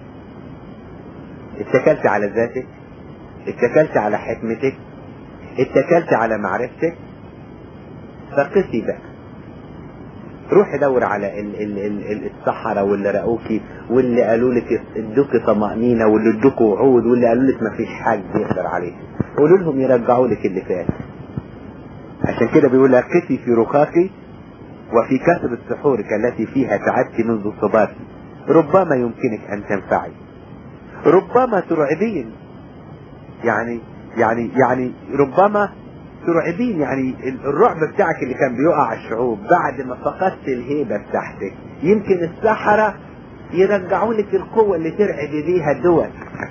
اتكلت على ذاتك اتكلت على حكمتك اتكلت على معرفتك فقسي بقى روحي دور على ال ال ال ال السحرة واللي رأوكي واللي قالوا لك ادوكي طمأنينة واللي ادوكي وعود واللي قالوا لك مفيش حد يقدر عليه قولوا لهم يرجعوا لك اللي فات عشان كده بيقول لك قسي في رخاك وفي كثرة سحورك التي فيها تعبت منذ الصباح ربما يمكنك ان تنفعي ربما ترعبين يعني يعني يعني ربما ترعبين يعني الرعب بتاعك اللي كان بيقع على الشعوب بعد ما فقدت الهيبة بتاعتك يمكن السحرة يرجعوا لك القوة اللي ترعب بيها الدول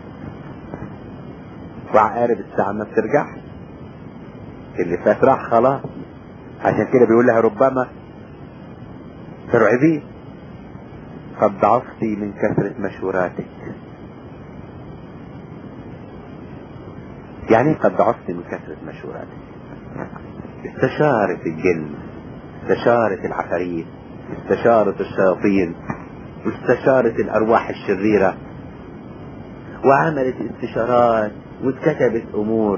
وعقارب الساعة ما بترجعش اللي فات راح خلاص عشان كده بيقول لها ربما ترعبين قد ضعفتي من كثرة مشوراتك يعني قد ضعفتي من كثرة مشوراتك استشارت الجن استشارت العفاريت استشارت الشياطين واستشارت الارواح الشريرة وعملت استشارات واتكتبت امور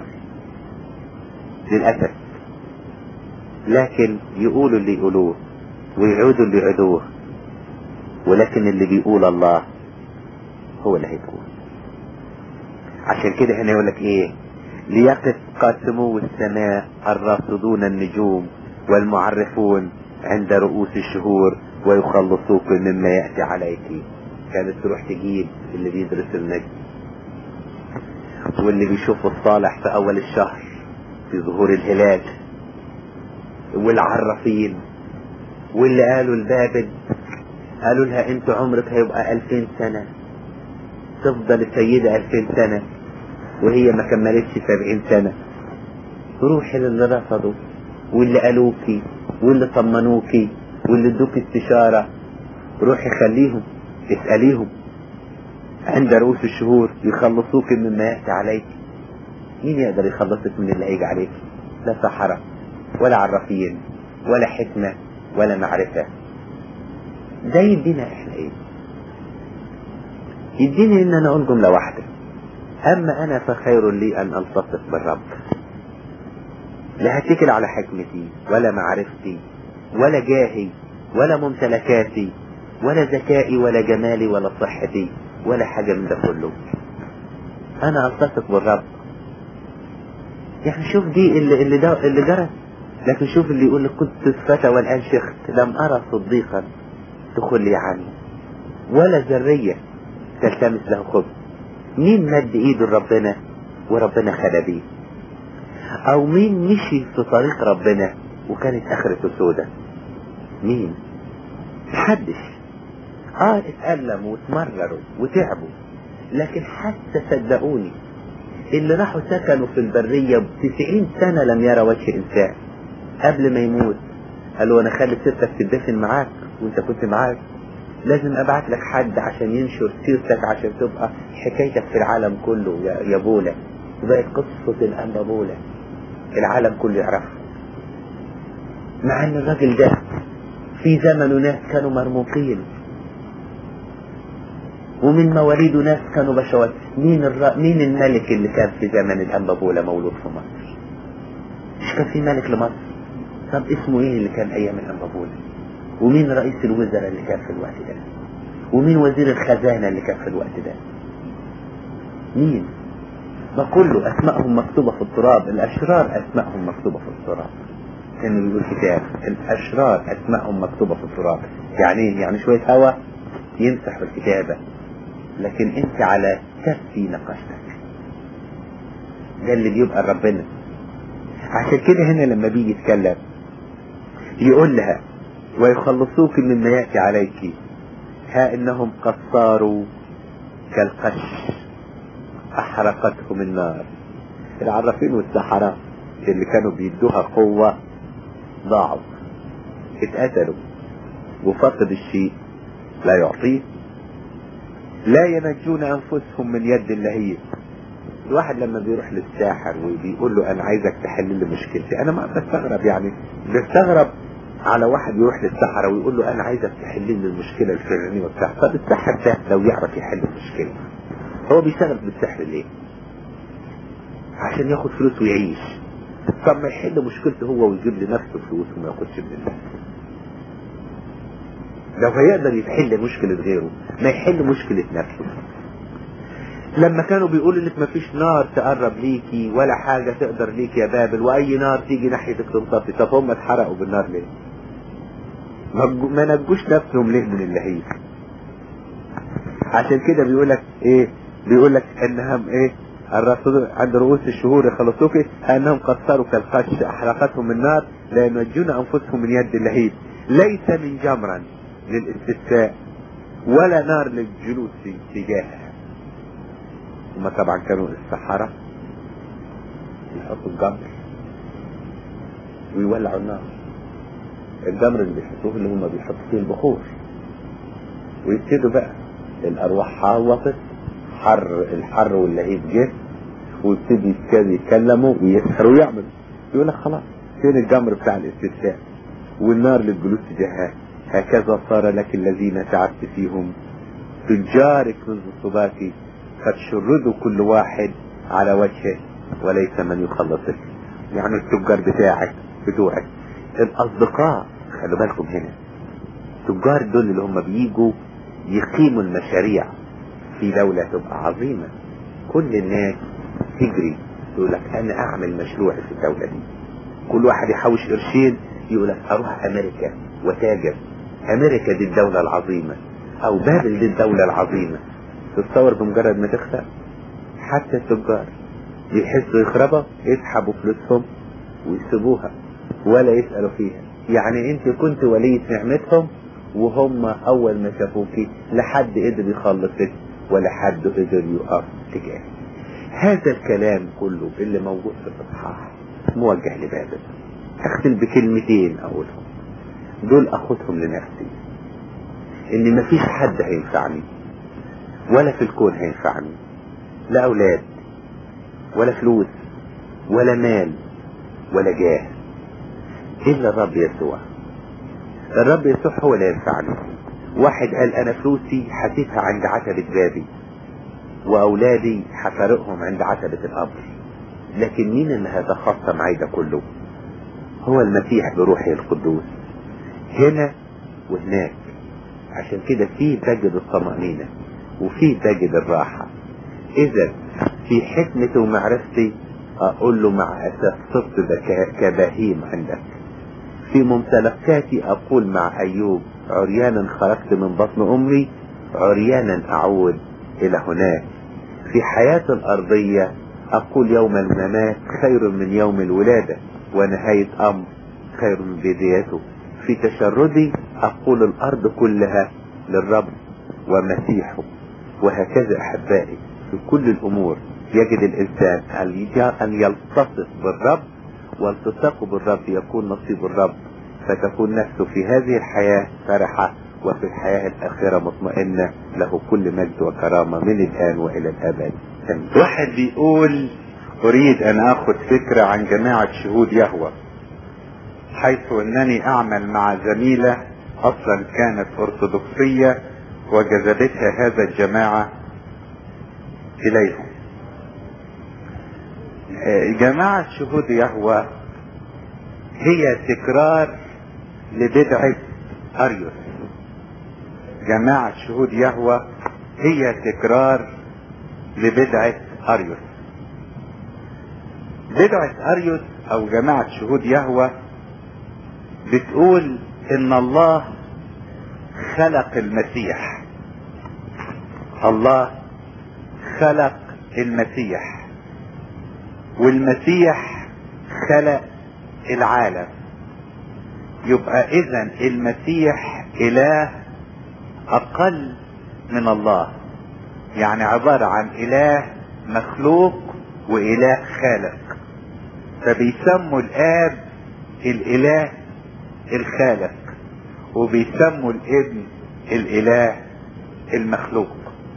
للاسف لكن يقولوا اللي يقولوه ويعودوا اللي يعودوه ولكن اللي بيقول الله هو اللي هيكون عشان كده هنا يقول لك ايه ليقف قاسمو السماء الراصدون النجوم والمعرفون عند رؤوس الشهور ويخلصوك مما يأتي عليك كانت تروح تجيب اللي بيدرس النجم واللي بيشوف الصالح في اول الشهر في ظهور الهلال والعرافين واللي قالوا لبابل قالوا لها انت عمرك هيبقى الفين سنة تفضل السيدة الفين سنة وهي ما كملتش سبعين سنة روحي للي رفضوا واللي قالوكي واللي طمنوكي واللي ادوك استشارة روحي خليهم اسأليهم عند رؤوس الشهور يخلصوك مما يأتي عليك مين يقدر يخلصك من اللي هيجي عليك لا سحرة ولا عرافين ولا حكمة ولا معرفة ده يدينا احنا ايه يديني ان انا اقول جملة واحدة اما انا فخير لي ان التصق بالرب لا هتكل على حكمتي ولا معرفتي ولا جاهي ولا ممتلكاتي ولا ذكائي ولا جمالي ولا صحتي ولا حاجة من ده كله انا التصق بالرب يعني شوف دي اللي اللي ده اللي جرى لكن شوف اللي يقول لك كنت فتى والان شخت لم ارى صديقا تخلي عني ولا ذرية تلتمس له خبز مين مد ايده لربنا وربنا خلى بيه او مين مشي في طريق ربنا وكانت اخرته سودة مين محدش اه اتألموا واتمرروا وتعبوا لكن حتى صدقوني اللي راحوا سكنوا في البرية بتسعين سنة لم يرى وجه انسان قبل ما يموت قالوا انا خلي سيرتك تدفن معاك وانت كنت معاك لازم ابعت لك حد عشان ينشر سيرتك عشان تبقى حكايتك في العالم كله يا, يا بولا وبقت قصة الأنبا بولا العالم كله يعرفها مع ان الراجل ده في زمنه ناس كانوا مرموقين ومن مواليده ناس كانوا بشوات مين الر... مين الملك اللي كان في زمن الأنبا بولا مولود في مصر مش كان في ملك لمصر طب اسمه ايه اللي كان ايام الأنبا بولا ومين رئيس الوزراء اللي كان في الوقت ده ومين وزير الخزانة اللي كان في الوقت ده مين ما كله اسمائهم مكتوبة في التراب الاشرار اسمائهم مكتوبة في التراب كان بيقول كتاب الاشرار اسمائهم مكتوبة في التراب يعني ايه يعني شوية هوا يمسح الكتابة لكن انت على كفي نقشتك ده اللي بيبقى ربنا عشان كده هنا لما بيجي يتكلم يقول لها ويخلصوك مما يأتي عليك ها انهم قد صاروا كالقش احرقتهم النار العرافين والسحرة اللي كانوا بيدوها قوة ضاعوا اتقتلوا وفقد الشيء لا يعطيه لا ينجون انفسهم من يد اللهيب الواحد لما بيروح للساحر وبيقول له انا عايزك تحل لي مشكلتي انا ما بستغرب يعني بستغرب على واحد يروح للسحرة ويقول له انا عايزك تحل لي المشكله الفلانيه وبتاع طب السحر ده لو يعرف يحل المشكله هو بيشتغل بالسحر ليه؟ عشان ياخد فلوس ويعيش طب ما يحل مشكلته هو ويجيب لنفسه فلوس وما ياخدش من الناس لو هيقدر يحل مشكلة غيره ما يحل مشكلة نفسه لما كانوا بيقولوا لك مفيش نار تقرب ليكي ولا حاجة تقدر ليك يا بابل واي نار تيجي ناحيتك تنطفي طب هم اتحرقوا بالنار ليه ما نجوش نفسهم ليه من اللهيب عشان كده بيقول لك ايه بيقول لك انهم ايه الرسول عند رؤوس الشهور يخلصوك انهم قد صاروا كالقش احرقتهم النار لا ينجون انفسهم من يد اللهيب ليس من جمرا للاستسقاء ولا نار للجلوس تجاهها هما طبعا كانوا السحرة يحطوا الجمر ويولعوا النار الجمر اللي بيحطوه اللي هما بيحطوا فيه البخور ويبتدوا بقى الارواح حاوطت حر الحر واللهيب جه ويبتدي يتكلموا ويسهروا ويعملوا يقول لك خلاص فين الجمر بتاع الاستسقاء والنار للجلوس تجاهها هكذا صار لك الذين تعبت فيهم تجارك منذ الصباح قد شردوا كل واحد على وجهه وليس من يخلصك يعني التجار بتاعك بتوعك الاصدقاء خلوا بالكم هنا التجار دول اللي هم بيجوا يقيموا المشاريع في دولة تبقى عظيمة كل الناس تجري يقول لك انا اعمل مشروع في الدولة دي كل واحد يحوش قرشين يقول لك اروح امريكا وتاجر امريكا دي الدولة العظيمة او بابل دي الدولة العظيمة تتصور بمجرد ما تخسر حتى التجار يحسوا يخربوا يسحبوا فلوسهم ويسيبوها ولا يسألوا فيها يعني انت كنت ولية نعمتهم وهم اول ما شافوكي لحد قدر يخلصك ولا حد قدر يقف تجاه هذا الكلام كله اللي موجود في الاصحاح موجه لبابل اختم بكلمتين اقولهم دول اخدهم لنفسي ان مفيش حد هينفعني ولا في الكون هينفعني لا اولاد ولا فلوس ولا مال ولا جاه الا الرب يسوع الرب يسوع هو اللي ينفعني واحد قال انا فلوسي هسيبها عند عتبة بابي واولادي هفارقهم عند عتبة القبر لكن مين اللي هيتخطى معي ده كله هو المسيح بروحه القدوس هنا وهناك عشان كده فيه تجد الطمأنينة وفيه تجد الراحة اذا في حكمتي ومعرفتي اقول له مع اسف صرت كبهيم عندك في ممتلكاتي اقول مع ايوب عريانا خرجت من بطن امي عريانا اعود الى هناك في حياتي الارضية اقول يوم الممات خير من يوم الولادة ونهاية امر خير من بدايته في تشردي اقول الارض كلها للرب ومسيحه وهكذا احبائي في كل الامور يجد الانسان ان يلتصق بالرب والتصاقه بالرب يكون نصيب الرب فتكون نفسه في هذه الحياة فرحة وفي الحياة الآخرة مطمئنة له كل مجد وكرامة من الآن وإلى الأبد واحد بيقول أريد أن أخذ فكرة عن جماعة شهود يهوى حيث أنني أعمل مع زميلة أصلا كانت أرثوذكسية وجذبتها هذا الجماعة إليهم جماعة شهود يهوى هي تكرار لبدعة أريوس جماعة شهود يهوى هي تكرار لبدعة أريوس بدعة أريوس أو جماعة شهود يهوى بتقول إن الله خلق المسيح الله خلق المسيح والمسيح خلق العالم يبقى اذا المسيح اله اقل من الله يعني عبارة عن اله مخلوق واله خالق فبيسموا الاب الاله الخالق وبيسموا الابن الاله المخلوق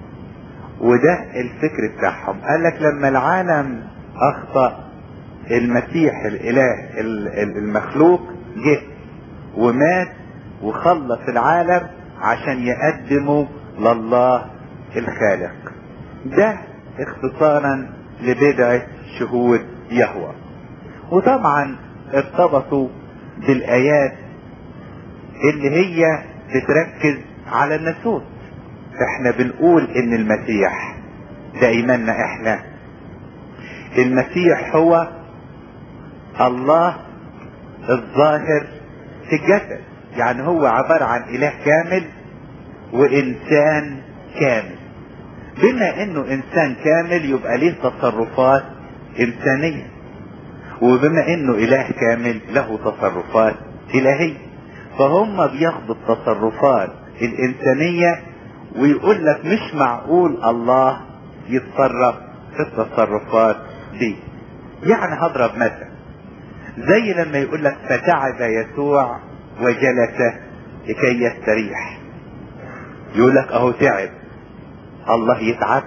وده الفكر بتاعهم قال لك لما العالم اخطأ المسيح الاله المخلوق جه ومات وخلص العالم عشان يقدمه لله الخالق ده اختصارا لبدعة شهود يهوى وطبعا ارتبطوا بالايات اللي هي بتركز على الناسوت احنا بنقول ان المسيح ده ايماننا احنا المسيح هو الله الظاهر في الجسد يعني هو عبارة عن اله كامل وانسان كامل بما انه انسان كامل يبقى ليه تصرفات انسانية وبما انه اله كامل له تصرفات الهية فهم بياخدوا التصرفات الانسانية ويقول لك مش معقول الله يتصرف في التصرفات دي يعني هضرب مثل زي لما يقول لك فتعب يسوع وجلس لكي يستريح يقول لك اهو تعب الله يتعب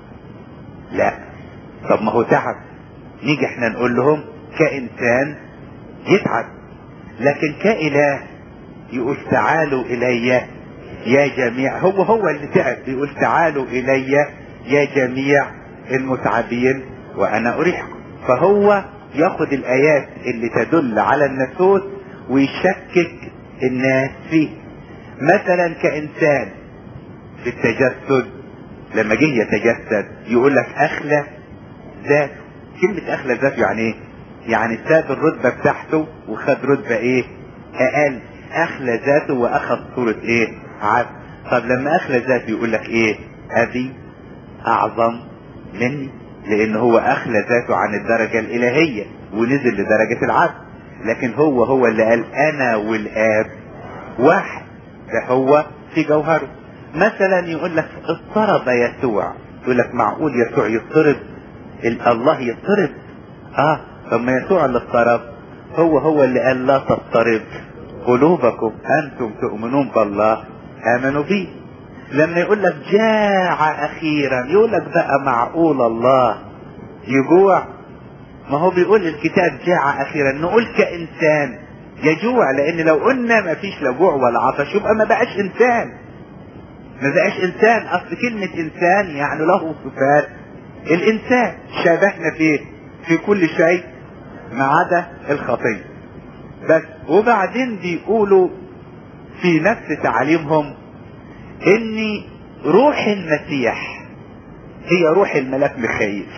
لا طب ما هو تعب نيجي احنا نقول لهم كإنسان يتعب لكن كإله يقول تعالوا إلي يا جميع هو هو اللي تعب بيقول تعالوا إلي يا جميع المتعبين وأنا أريحكم فهو ياخد الآيات اللي تدل على الناسوت ويشكك الناس فيه مثلا كإنسان في التجسد لما جه يتجسد يقول لك أخلى ذاته كلمة أخلى ذاته يعني إيه؟ يعني ساب الرتبة بتاعته وخد رتبة إيه؟ أقل أخلى ذاته وأخذ صورة إيه؟ عبد طب لما أخلى ذاته يقول لك إيه؟ أبي أعظم مني لأن هو أخلى ذاته عن الدرجة الإلهية ونزل لدرجة العبد لكن هو هو اللي قال أنا والآب واحد ده هو في جوهره مثلا يقول لك اضطرب يسوع يقول لك معقول يسوع يضطرب الله يضطرب اه طب ما يسوع اللي اضطرب هو هو اللي قال لا تضطرب قلوبكم انتم تؤمنون بالله امنوا بي لما يقول لك جاع اخيرا يقول لك بقى معقول الله يجوع ما هو بيقول الكتاب جاع اخيرا نقول كانسان يجوع لان لو قلنا ما فيش لا جوع ولا عطش يبقى ما بقاش انسان ما بقاش انسان اصل كلمة انسان يعني له صفات الانسان شبهنا في في كل شيء ما عدا الخطية بس وبعدين بيقولوا في نفس تعليمهم ان روح المسيح هي روح الملاك ميخائيل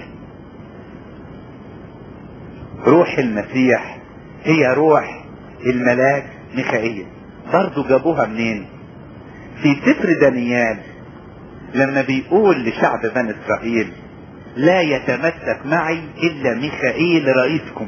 روح المسيح هي روح الملاك ميخائيل برضو جابوها منين في سفر دانيال لما بيقول لشعب بني اسرائيل لا يتمسك معي الا ميخائيل رئيسكم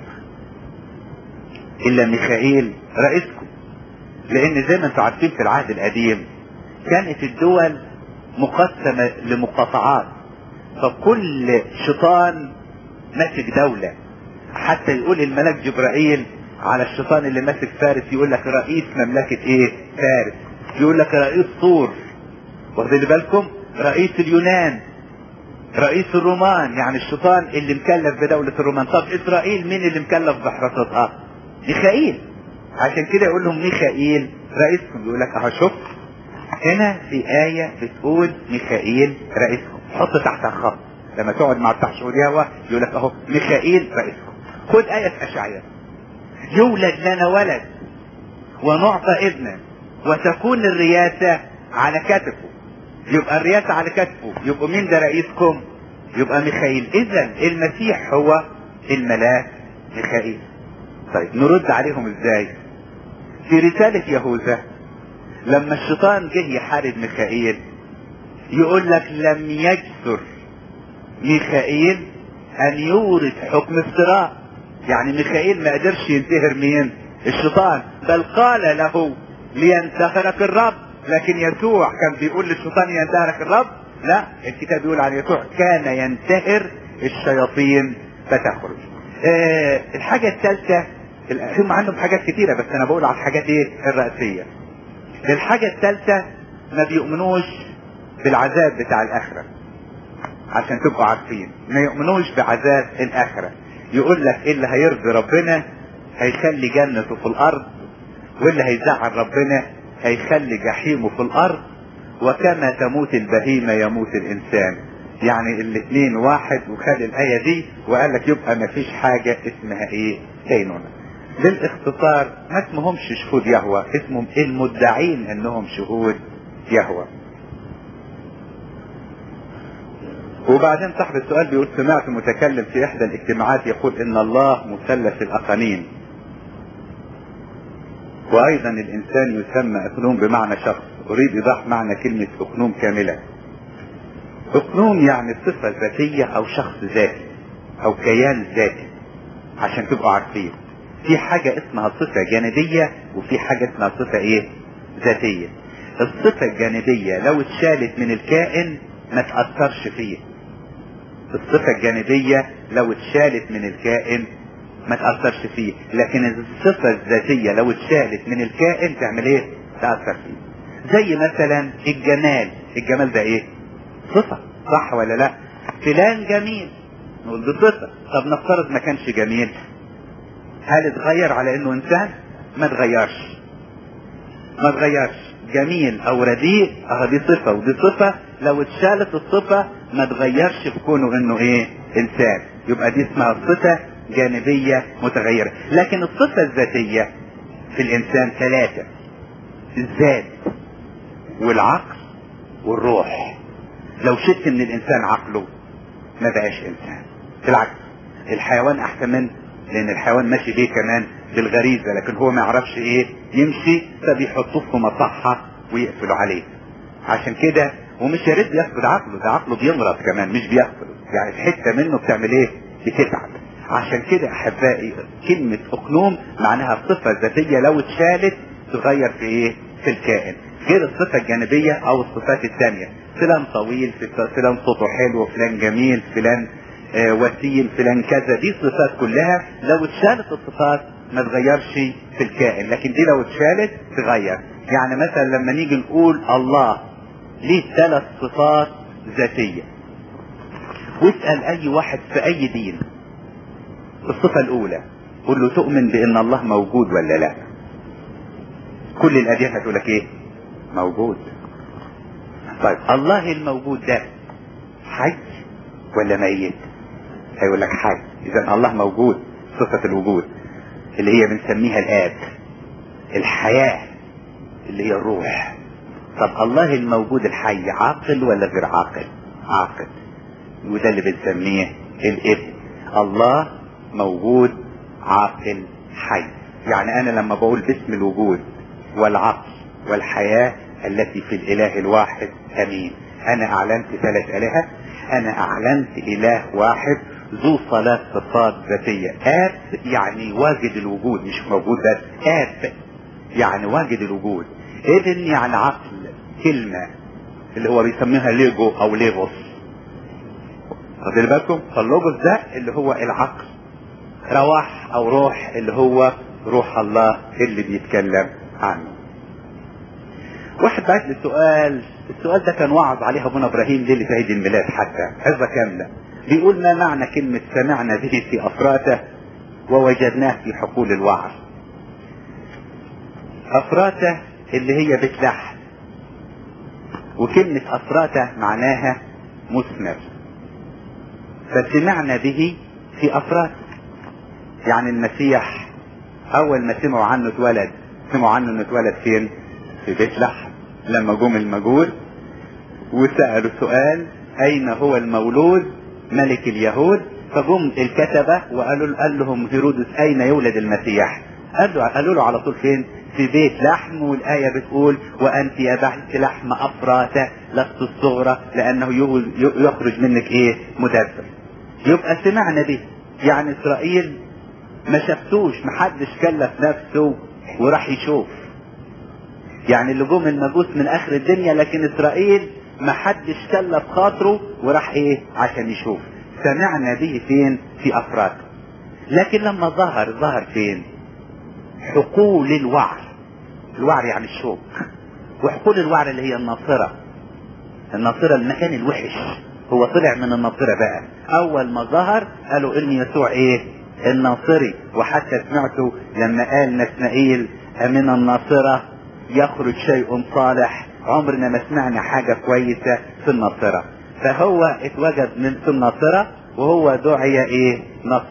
الا ميخائيل رئيسكم لان زي ما انتم عارفين في العهد القديم كانت الدول مقسمة لمقاطعات فكل شيطان ماسك دولة حتى يقول الملك جبرائيل على الشيطان اللي ماسك فارس يقول لك رئيس مملكة ايه فارس يقول لك رئيس طور واخدين بالكم رئيس اليونان رئيس الرومان يعني الشيطان اللي مكلف بدولة الرومان طب اسرائيل مين اللي مكلف بحراستها ميخائيل عشان كده يقول لهم ميخائيل رئيسكم يقول لك اهو شوف هنا في آية بتقول ميخائيل رئيسكم حط تحتها خط لما تقعد مع بتاع شهود يهوى يقول لك اهو ميخائيل رئيسكم خد آية في أشعياء يولد لنا ولد ونعطى ابنا وتكون الرياسة على كتفه يبقى الرياسة على كتفه يبقى مين ده رئيسكم يبقى ميخائيل اذا المسيح هو الملاك ميخائيل طيب نرد عليهم ازاي في رسالة يهوذا لما الشيطان جه يحارب ميخائيل يقول لك لم يجسر ميخائيل ان يورد حكم افتراء يعني ميخائيل ما قدرش ينتهر مين الشيطان بل قال له لينتهرك الرب لكن يسوع كان بيقول للشيطان ينتهرك الرب لا الكتاب بيقول عن يسوع كان ينتهر الشياطين فتخرج آه الحاجة الثالثة هم عندهم حاجات كتيرة بس انا بقول على الحاجات ايه الرئيسية الحاجة الثالثة ما بيؤمنوش بالعذاب بتاع الاخرة عشان تبقوا عارفين ما يؤمنوش بعذاب الاخرة يقول لك اللي هيرضي ربنا هيخلي جنته في الارض واللي هيزعل ربنا هيخلي جحيمه في الارض وكما تموت البهيمة يموت الانسان يعني الاثنين واحد وخد الاية دي وقال لك يبقى ما فيش حاجة اسمها ايه كينونة للاختصار ما اسمهمش شهود يهوى اسمهم المدعين انهم شهود يهوى وبعدين صاحب السؤال بيقول سمعت متكلم في احدى الاجتماعات يقول ان الله مثلث الاقانيم وايضا الانسان يسمى اقنوم بمعنى شخص اريد ايضاح معنى كلمة اقنوم كاملة اقنوم يعني صفة ذاتية او شخص ذاتي او كيان ذاتي عشان تبقوا عارفين في حاجة اسمها صفة جانبية وفي حاجة اسمها صفة ايه ذاتية الصفة الجانبية لو اتشالت من الكائن ما تأثرش فيه الصفة الجانبية لو اتشالت من الكائن ما تأثرش فيه لكن الصفة الذاتية لو اتشالت من الكائن تعمل ايه تأثر فيه زي مثلا الجمال الجمال ده ايه صفة صح ولا لا فلان جميل نقول دي صفة طب نفترض ما كانش جميل هل اتغير على انه انسان ما اتغيرش ما اتغيرش جميل او رديء اه دي صفة ودي صفة لو اتشالت الصفة ما اتغيرش في كونه انه ايه انسان يبقى دي اسمها صفة جانبية متغيرة لكن الصفة الذاتية في الانسان ثلاثة الذات والعقل والروح لو شلت من الانسان عقله ما بقاش انسان بالعكس الحيوان احسن منه لان الحيوان ماشي بيه كمان بالغريزة لكن هو ما يعرفش ايه يمشي فبيحطوه في مصحة ويقفلوا عليه عشان كده ومش يا ريت بيفقد عقله ده عقله بيمرض كمان مش بيفقد يعني في حته منه بتعمل ايه بتتعب عشان كده احبائي كلمة اقنوم معناها الصفة الذاتية لو اتشالت تغير في ايه في الكائن غير الصفة الجانبية او الصفات الثانية فلان طويل فلان صوته حلو فلان جميل فلان آه وسيم فلان كذا دي صفات كلها لو اتشالت الصفات ما تغيرش في الكائن لكن دي لو اتشالت تغير يعني مثلا لما نيجي نقول الله ليه ثلاث صفات ذاتية واسأل اي واحد في اي دين الصفة الاولى قل له تؤمن بان الله موجود ولا لا كل الاديان هتقول لك ايه موجود طيب الله الموجود ده حي ولا ميت هيقول لك حي اذا الله موجود صفة الوجود اللي هي بنسميها الاب الحياة اللي هي الروح طب الله الموجود الحي عاقل ولا غير عاقل عاقل وده اللي بنسميه الابن الله موجود عاقل حي يعني انا لما بقول باسم الوجود والعقل والحياة التي في الاله الواحد امين انا اعلنت ثلاث الهة انا اعلنت اله واحد ذو ثلاث صفات ذاتية اب يعني واجد الوجود مش موجود بس اب يعني واجد الوجود اذن يعني عقل كلمة اللي هو بيسميها ليجو او ليغوس واخدين بالكم فاللوجوس ده اللي هو العقل رواح او روح اللي هو روح الله اللي بيتكلم عنه واحد بعت لي سؤال السؤال ده كان وعظ عليه ابونا ابراهيم ليله عيد الميلاد حتى عظه كامله بيقول ما معنى كلمه سمعنا به في افراته ووجدناه في حقول الوعظ افراته اللي هي بيت لحم وكلمة أفراتة معناها مثمر فسمعنا به في أفرات يعني المسيح أول ما سمعوا عنه اتولد سمعوا عنه انه اتولد فين؟ في بيت لحم لما جم المجوس وسألوا سؤال أين هو المولود ملك اليهود فجم الكتبة وقالوا قال لهم هيرودس أين يولد المسيح قالوا قالوا له على طول فين في بيت لحم والآية بتقول وأنت يا بحث لحم أفراته لست الصغرى لأنه يخرج منك إيه مدبر يبقى سمعنا دي يعني إسرائيل ما شفتوش محدش كلف نفسه وراح يشوف يعني اللي جم المجوس من اخر الدنيا لكن اسرائيل ما حدش كلف خاطره وراح ايه عشان يشوف سمعنا به فين في افراد لكن لما ظهر ظهر فين حقول الوعر الوعر يعني الشوك وحقول الوعر اللي هي الناصرة الناصرة المكان الوحش هو طلع من الناصرة بقى اول ما ظهر قالوا ان يسوع ايه الناصري وحتى سمعته لما قال نسنائيل من الناصرة يخرج شيء صالح عمرنا ما سمعنا حاجة كويسة في الناصرة فهو اتوجد من في الناصرة وهو دعي ايه نصر